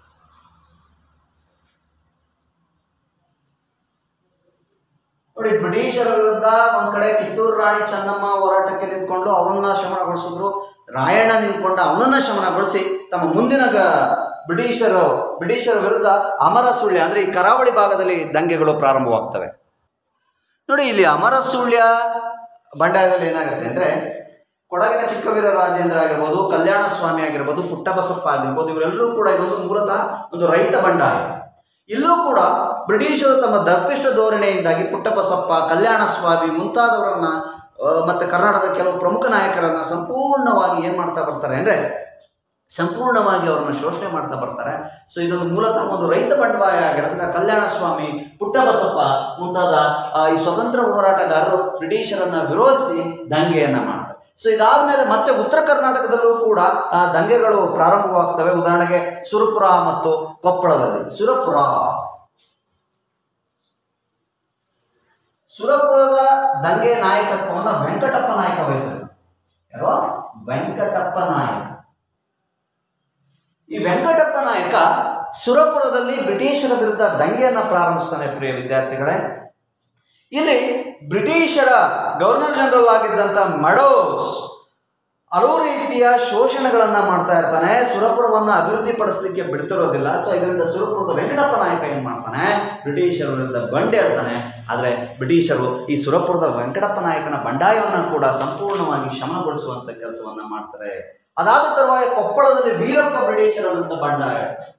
ನೋಡಿ ಬ್ರಿಟಿಷರ ವಿರುದ್ಧ ಒಂದ್ ಕಡೆ ಕಿತ್ತೂರು ರಾಣಿ ಚೆನ್ನಮ್ಮ ಹೋರಾಟಕ್ಕೆ ನಿಂತ್ಕೊಂಡು ಅವನ್ನ ಶಮನಗೊಳಿಸಿದ್ರು ರಾಯಣ್ಣ ನಿಂತ್ಕೊಂಡು ಅವನನ್ನ ಶಮನಗೊಳಿಸಿ ತಮ್ಮ ಮುಂದಿನ ಗ- ಬ್ರಿಟಿಷರು ಬ್ರಿಟಿಷರ ವಿರುದ್ಧ ಅಮರ ಸುಳ್ಯ ಅಂದ್ರೆ ಈ ಕರಾವಳಿ ಭಾಗದಲ್ಲಿ ದಂಗೆಗಳು ಪ್ರಾರಂಭವಾಗ್ತವೆ ನೋಡಿ ಇಲ್ಲಿ ಅಮರ ಸುಳ್ಯ ಬಂಡಾಯದಲ್ಲಿ ಏನಾಗುತ್ತೆ ಅಂದ್ರೆ ಕೊಡಗಿನ ಚಿಕ್ಕವೀರ ರಾಜೇಂದ್ರ ಆಗಿರ್ಬೋದು ಕಲ್ಯಾಣ ಸ್ವಾಮಿ ಆಗಿರ್ಬೋದು ಪುಟ್ಟಬಸಪ್ಪ ಆಗಿರ್ಬೋದು ಇವರೆಲ್ಲರೂ ಕೂಡ ಇದೊಂದು ಮೂಲತಃ ಒಂದು ರೈತ ಬಂಡಾಯ ಇಲ್ಲೂ ಕೂಡ ಬ್ರಿಟಿಷರು ತಮ್ಮ ದರ್ಪಿಷ್ಟ ಧೋರಣೆಯಿಂದಾಗಿ ಪುಟ್ಟಬಸಪ್ಪ ಕಲ್ಯಾಣ ಸ್ವಾಮಿ ಮುಂತಾದವರನ್ನ ಆ, ಮತ್ತೆ ಕರ್ನಾಟಕದ ಕೆಲವು ಪ್ರಮುಖ ನಾಯಕರನ್ನ ಸಂಪೂರ್ಣವಾಗಿ ಏನ್ ಮಾಡ್ತಾ ಬರ್ತಾರೆ ಅಂದ್ರೆ ಸಂಪೂರ್ಣವಾಗಿ ಅವರನ್ನು ಶೋಷಣೆ ಮಾಡ್ತಾ ಬರ್ತಾರೆ ಸೊ ಇದೊಂದು ಮೂಲತಃ ಒಂದು ರೈತ ಬಂಡವಾಳ ಆಗಿರೋದ್ರೆ ಕಲ್ಯಾಣ ಸ್ವಾಮಿ ಪುಟ್ಟಬಸಪ್ಪ ಮುಂತಾದ ಆ, ಈ ಸ್ವತಂತ್ರ ಹೋರಾಟಗಾರರು ಬ್ರಿಟಿಷರನ್ನ ವಿರೋಧಿಸಿ ದಂಗೆಯನ್ನ ಮಾಡ್ತಾರೆ ಸೊ ಇದಾದ್ಮೇಲೆ ಮತ್ತೆ ಉತ್ತರ ಕರ್ನಾಟಕದಲ್ಲೂ ಕೂಡ ಆ ದಂಗೆಗಳು ಪ್ರಾರಂಭವಾಗ್ತವೆ ಉದಾಹರಣೆಗೆ ಸುರಪುರ ಮತ್ತು ಕೊಪ್ಪಳದಲ್ಲಿ ಸುರಪುರ ಸುರಪುರದ ದಂಗೆ ನಾಯಕತ್ವವನ್ನು ವೆಂಕಟಪ್ಪ ನಾಯಕ ವಹಿಸಿದ್ರು ಯಾರೋ ವೆಂಕಟಪ್ಪ ನಾಯಕ ಈ ವೆಂಕಟಪ್ಪ ನಾಯಕ ಸುರಪುರದಲ್ಲಿ ಬ್ರಿಟಿಷರ ವಿರುದ್ಧ ದಂಗೆಯನ್ನ ಪ್ರಾರಂಭಿಸ್ತಾನೆ ಪ್ರಿಯ ವಿದ್ಯಾರ್ಥಿಗಳೇ ಇಲ್ಲಿ ಬ್ರಿಟಿಷರ ಗವರ್ನರ್ ಜನರಲ್ ಆಗಿದ್ದಂಥ ಮಡೋಸ್ ಹಲವು ರೀತಿಯ ಶೋಷಣೆಗಳನ್ನ ಮಾಡ್ತಾ ಇರ್ತಾನೆ ಸುರಪುರವನ್ನ ಅಭಿವೃದ್ಧಿ ಪಡಿಸಲಿಕ್ಕೆ ಬಿಡ್ತಿರೋದಿಲ್ಲ ಸೊ ಇದರಿಂದ ಸುರಪುರದ ವೆಂಕಟಪ್ಪ ನಾಯಕ ಏನ್ ಮಾಡ್ತಾನೆ ಬ್ರಿಟಿಷರ ವಿರುದ್ಧ ಬಂಡೆ ಹೇಳ್ತಾನೆ ಆದ್ರೆ ಬ್ರಿಟಿಷರು ಈ ಸುರಪುರದ ವೆಂಕಟಪ್ಪ ನಾಯಕನ ಬಂಡಾಯವನ್ನ ಕೂಡ ಸಂಪೂರ್ಣವಾಗಿ ಶಮನಗೊಳಿಸುವಂತ ಕೆಲಸವನ್ನ ಮಾಡ್ತಾರೆ ಅದಾದ ತರುವಾಯ ಕೊಪ್ಪಳದಲ್ಲಿ ವೀರಪ್ಪ ಬ್ರಿಟಿಷರ ವಿರುದ್ಧ ಬಂಡಾಯ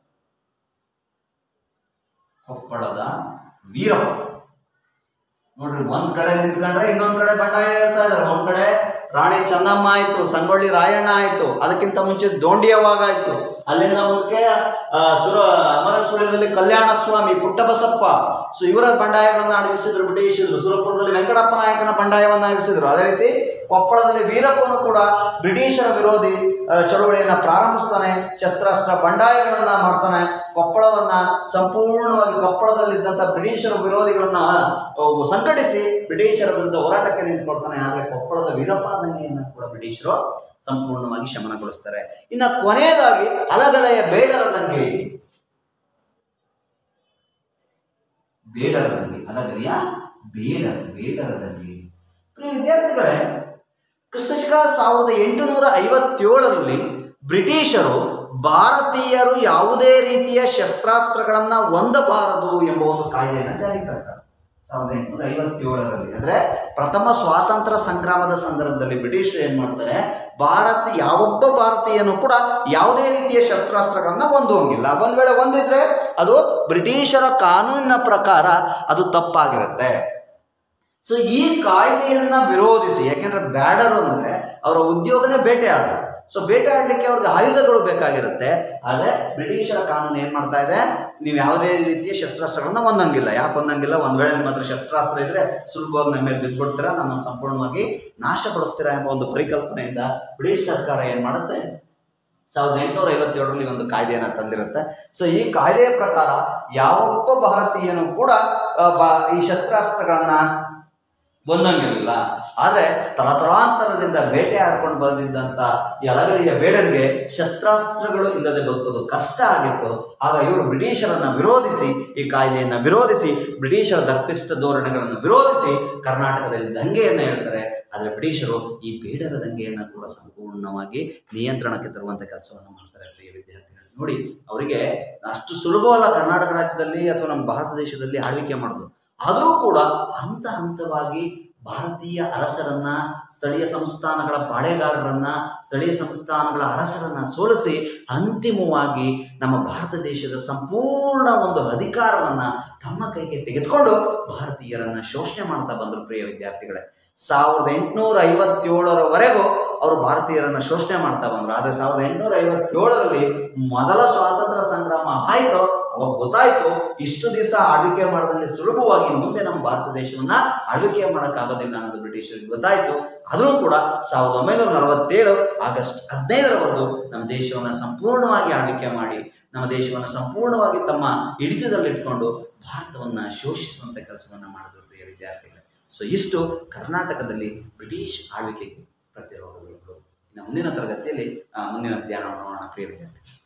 ಕೊಪ್ಪಳದ ವೀರಪ್ಪ ನೋಡ್ರಿ ಒಂದ್ ಕಡೆ ನಿಂತ್ಕೊಂಡ್ರೆ ಇನ್ನೊಂದ್ ಕಡೆ ಬಂಡಾಯ ಹೇಳ್ತಾ ಇದಾರೆ ಒಂದ್ ಕಡೆ ರಾಣಿ ಚೆನ್ನಮ್ಮ ಆಯ್ತು ಸಂಗೊಳ್ಳಿ ರಾಯಣ್ಣ ಆಯ್ತು ಅದಕ್ಕಿಂತ ಮುಂಚೆ ದೋಂಡಿಯವಾಗ ಆಯ್ತು ಅಲ್ಲಿಂದ ಮುಂಚೆ ಆ, ಸುರ ಅಮರಸುರದಲ್ಲಿ ಕಲ್ಯಾಣ ಸ್ವಾಮಿ ಪುಟ್ಟಬಸಪ್ಪ ಸೊ ಇವರ ಬಂಡಾಯಗಳನ್ನ ಅಡಗಿಸಿದ್ರು ಬ್ರಿಟಿಷರು ಸುರಪುರದಲ್ಲಿ ವೆಂಕಟಪ್ಪ ನಾಯಕನ ಬಂಡಾಯವನ್ನ ಅಡಗಿಸಿದ್ರು ಅದೇ ರೀತಿ ಕೊಪ್ಪಳದಲ್ಲಿ ವೀರಪ್ಪನು ಕೂಡ ಬ್ರಿಟಿಷರ ವಿರೋಧಿ ಆ, ಚಳುವಳಿಯನ್ನ ಪ್ರಾರಂಭಿಸ್ತಾನೆ ಶಸ್ತ್ರಾಸ್ತ್ರ ಬಂಡಾಯಗಳನ್ನ ಮಾಡ್ತಾನೆ ಕೊಪ್ಪಳವನ್ನ ಸಂಪೂರ್ಣವಾಗಿ ಕೊಪ್ಪಳದಲ್ಲಿದ್ದಂಥ ಬ್ರಿಟಿಷರ ವಿರೋಧಿಗಳನ್ನ ಆ, ಸಂಘಟಿಸಿ ಬ್ರಿಟಿಷರ ವಿರುದ್ಧ ಹೋರಾಟಕ್ಕೆ ನಿಂತ್ಕೊಳ್ತಾನೆ ಆದರೆ ಕೊಪ್ಪಳದ ವೀರಪ್ಪನ ದಂಗೆಯನ್ನ ಕೂಡ ಬ್ರಿಟಿಷರು ಸಂಪೂರ್ಣವಾಗಿ ಶಮನಗೊಳಿಸ್ತಾರೆ ಇನ್ನ ಕೊನೆಯದಾಗಿ ಅಲಗಲೆಯ ಬೇಡರ ದಂಗೆ ಬೇಡರ ದಂಗೆ ಅಲಗಲೆಯ ಬೇಡ ಬೇಡರ ದಂಗೆ ಪ್ರಿಯ ವಿದ್ಯಾರ್ಥಿಗಳೇ ಕ್ರಿಸ್ತಶಕ ಸಾವಿರದ ಎಂಟುನೂರ ಐವತ್ತೇಳರಲ್ಲಿ ಬ್ರಿಟಿಷರು ಭಾರತೀಯರು ಯಾವುದೇ ರೀತಿಯ ಶಸ್ತ್ರಾಸ್ತ್ರಗಳನ್ನ ಹೊಂದಬಾರದು ಎಂಬ ಒಂದು ಕಾಯ್ದೆಯನ್ನು ಜಾರಿಗೆ ತರ್ತಾರೆ ಸಾವಿರದ ಎಂಟುನೂರ ಐವತ್ತೇಳರಲ್ಲಿ ಅಂದ್ರೆ ಪ್ರಥಮ ಸ್ವಾತಂತ್ರ್ಯ ಸಂಗ್ರಾಮದ ಸಂದರ್ಭದಲ್ಲಿ ಬ್ರಿಟಿಷರು ಏನ್ ಮಾಡ್ತಾರೆ ಭಾರತ ಯಾವೊಬ್ಬ ಭಾರತೀಯನು ಕೂಡ ಯಾವುದೇ ರೀತಿಯ ಶಸ್ತ್ರಾಸ್ತ್ರಗಳನ್ನ ಹೊಂದುವಂಗಿಲ್ಲ ಒಂದ್ ವೇಳೆ ಹೊಂದಿದ್ರೆ ಅದು ಬ್ರಿಟಿಷರ ಕಾನೂನಿನ ಪ್ರಕಾರ ಅದು ತಪ್ಪಾಗಿರುತ್ತೆ ಸೊ ಈ ಕಾಯ್ದೆಯನ್ನ ವಿರೋಧಿಸಿ ಯಾಕೆಂದ್ರೆ ಬ್ಯಾಡರು ಅಂದ್ರೆ ಅವರ ಉದ್ಯೋಗನೇ ಬೇಟೆ ಆಡೋದು ಸೊ ಬೇಟೆ ಆಡಲಿಕ್ಕೆ ಅವ್ರಿಗೆ ಆಯುಧಗಳು ಬೇಕಾಗಿರುತ್ತೆ ಆದರೆ ಬ್ರಿಟಿಷರ ಕಾನೂನು ಏನು ಮಾಡ್ತಾ ಇದೆ ನೀವು ಯಾವುದೇ ರೀತಿಯ ಶಸ್ತ್ರಾಸ್ತ್ರಗಳನ್ನ ಹೊಂದಂಗಿಲ್ಲ ಯಾಕೆ ಹೊಂದಂಗಿಲ್ಲ ಒಂದ್ ವೇಳೆ ನಿಮ್ಮ ಹತ್ರ ಶಸ್ತ್ರಾಸ್ತ್ರ ಇದ್ರೆ ಸುಲಭವಾಗಿ ನಮ್ಮ ಮೇಲೆ ಬಿದ್ದುಬಿಡ್ತೀರಾ ನಮ್ಮನ್ನು ಸಂಪೂರ್ಣವಾಗಿ ನಾಶಪಡಿಸ್ತೀರಾ ಎಂಬ ಒಂದು ಪರಿಕಲ್ಪನೆಯಿಂದ ಬ್ರಿಟಿಷ್ ಸರ್ಕಾರ ಏನು ಮಾಡುತ್ತೆ ಸಾವಿರದ ಎಂಟುನೂರ ಐವತ್ತೇಳರಲ್ಲಿ ಒಂದು ಕಾಯ್ದೆಯನ್ನು ತಂದಿರುತ್ತೆ ಸೊ ಈ ಕಾಯ್ದೆಯ ಪ್ರಕಾರ ಯಾವೊಬ್ಬ ಭಾರತೀಯನು ಕೂಡ ಆ, ಬಾ- ಈ ಶಸ್ತ್ರಾಸ್ತ್ರಗಳನ್ನ ಹೊಂದಂಗಿರಲಿಲ್ಲ ಆದರೆ ತಲತಲಾಂತರದಿಂದ ಬೇಟೆಯಾಡ್ಕೊಂಡು ಬಂದಿದ್ದಂಥ ಈ ಅಲಗರಿಯ ಬೇಡರಿಗೆ ಶಸ್ತ್ರಾಸ್ತ್ರಗಳು ಇಲ್ಲದೆ ಬದುಕೋದು ಕಷ್ಟ ಆಗಿತ್ತು ಆಗ ಇವರು ಬ್ರಿಟಿಷರನ್ನ ವಿರೋಧಿಸಿ ಈ ಕಾಯ್ದೆಯನ್ನು ವಿರೋಧಿಸಿ ಬ್ರಿಟಿಷರ ದರ್ಪಿಷ್ಟ ಧೋರಣೆಗಳನ್ನು ವಿರೋಧಿಸಿ ಕರ್ನಾಟಕದಲ್ಲಿ ದಂಗೆಯನ್ನು ಹೇಳ್ತಾರೆ ಆದರೆ ಬ್ರಿಟಿಷರು ಈ ಬೇಡರ ದಂಗೆಯನ್ನು ಕೂಡ ಸಂಪೂರ್ಣವಾಗಿ ನಿಯಂತ್ರಣಕ್ಕೆ ತರುವಂಥ ಕೆಲಸವನ್ನು ಮಾಡ್ತಾರೆ ಪ್ರಿಯ ವಿದ್ಯಾರ್ಥಿಗಳು ನೋಡಿ ಅವರಿಗೆ ಅಷ್ಟು ಸುಲಭವಲ್ಲ ಕರ್ನಾಟಕ ರಾಜ್ಯದಲ್ಲಿ ಅಥವಾ ನಮ್ಮ ಭಾರತ ದೇಶದಲ್ಲಿ ಆಳ್ವಿಕೆ ಮಾಡೋದು ಆದರೂ ಕೂಡ ಹಂತ ಹಂತವಾಗಿ ಭಾರತೀಯ ಅರಸರನ್ನ ಸ್ಥಳೀಯ ಸಂಸ್ಥಾನಗಳ ಪಾಳೆಗಾರರನ್ನ ಸ್ಥಳೀಯ ಸಂಸ್ಥಾನಗಳ ಅರಸರನ್ನ ಸೋಲಿಸಿ ಅಂತಿಮವಾಗಿ ನಮ್ಮ ಭಾರತ ದೇಶದ ಸಂಪೂರ್ಣ ಒಂದು ಅಧಿಕಾರವನ್ನ ತಮ್ಮ ಕೈಗೆ ತೆಗೆದುಕೊಂಡು ಭಾರತೀಯರನ್ನ ಶೋಷಣೆ ಮಾಡ್ತಾ ಬಂದರು ಪ್ರಿಯ ವಿದ್ಯಾರ್ಥಿಗಳೇ ಸಾವಿರದ ಎಂಟುನೂರ ಐವತ್ತೇಳರವರೆಗೂ ಅವರು ಭಾರತೀಯರನ್ನ ಶೋಷಣೆ ಮಾಡ್ತಾ ಬಂದರು ಆದರೆ ಸಾವಿರದ ಎಂಟುನೂರ ಐವತ್ತೇಳರಲ್ಲಿ ಮೊದಲ ಸ್ವಾತಂತ್ರ್ಯ ಸಂಗ್ರಾಮ ಆಯಿತು ಅವಾಗ ಗೊತ್ತಾಯ್ತು ಇಷ್ಟು ದಿವಸ ಆಳ್ವಿಕೆ ಮಾಡೋದ್ರಲ್ಲಿ ಸುಲಭವಾಗಿ ಮುಂದೆ ನಮ್ಮ ಭಾರತ ದೇಶವನ್ನ ಆಳ್ವಿಕೆ ಮಾಡೋಕ್ಕಾಗೋದಿಲ್ಲ ಅನ್ನೋದು ಬ್ರಿಟಿಷರಿಗೆ ಗೊತ್ತಾಯ್ತು ಆದರೂ ಕೂಡ ಸಾವಿರದ ಒಂಬೈನೂರ ನಲವತ್ತೇಳು ಆಗಸ್ಟ್ ಹದಿನೈದರವರೆಗೂ ನಮ್ಮ ದೇಶವನ್ನು ಸಂಪೂರ್ಣವಾಗಿ ಆಳ್ವಿಕೆ ಮಾಡಿ ನಮ್ಮ ದೇಶವನ್ನು ಸಂಪೂರ್ಣವಾಗಿ ತಮ್ಮ ಹಿಡಿತದಲ್ಲಿಟ್ಕೊಂಡು ಭಾರತವನ್ನು ಶೋಷಿಸುವಂಥ ಕೆಲಸವನ್ನು ಮಾಡಿದ್ರು ಪ್ರಿಯ ವಿದ್ಯಾರ್ಥಿಗಳೇ ಸೊ ಇಷ್ಟು ಕರ್ನಾಟಕದಲ್ಲಿ ಬ್ರಿಟಿಷ್ ಆಳ್ವಿಕೆಗೆ ಪ್ರತಿರೋಧಗಳು ಇನ್ನು ಮುಂದಿನ ತರಗತಿಯಲ್ಲಿ ಆ, ಮುಂದಿನ ಧ್ಯಾನ ನೋಡೋಣ ಪ್ರಿಯ ವಿದ್ಯಾರ್ಥಿ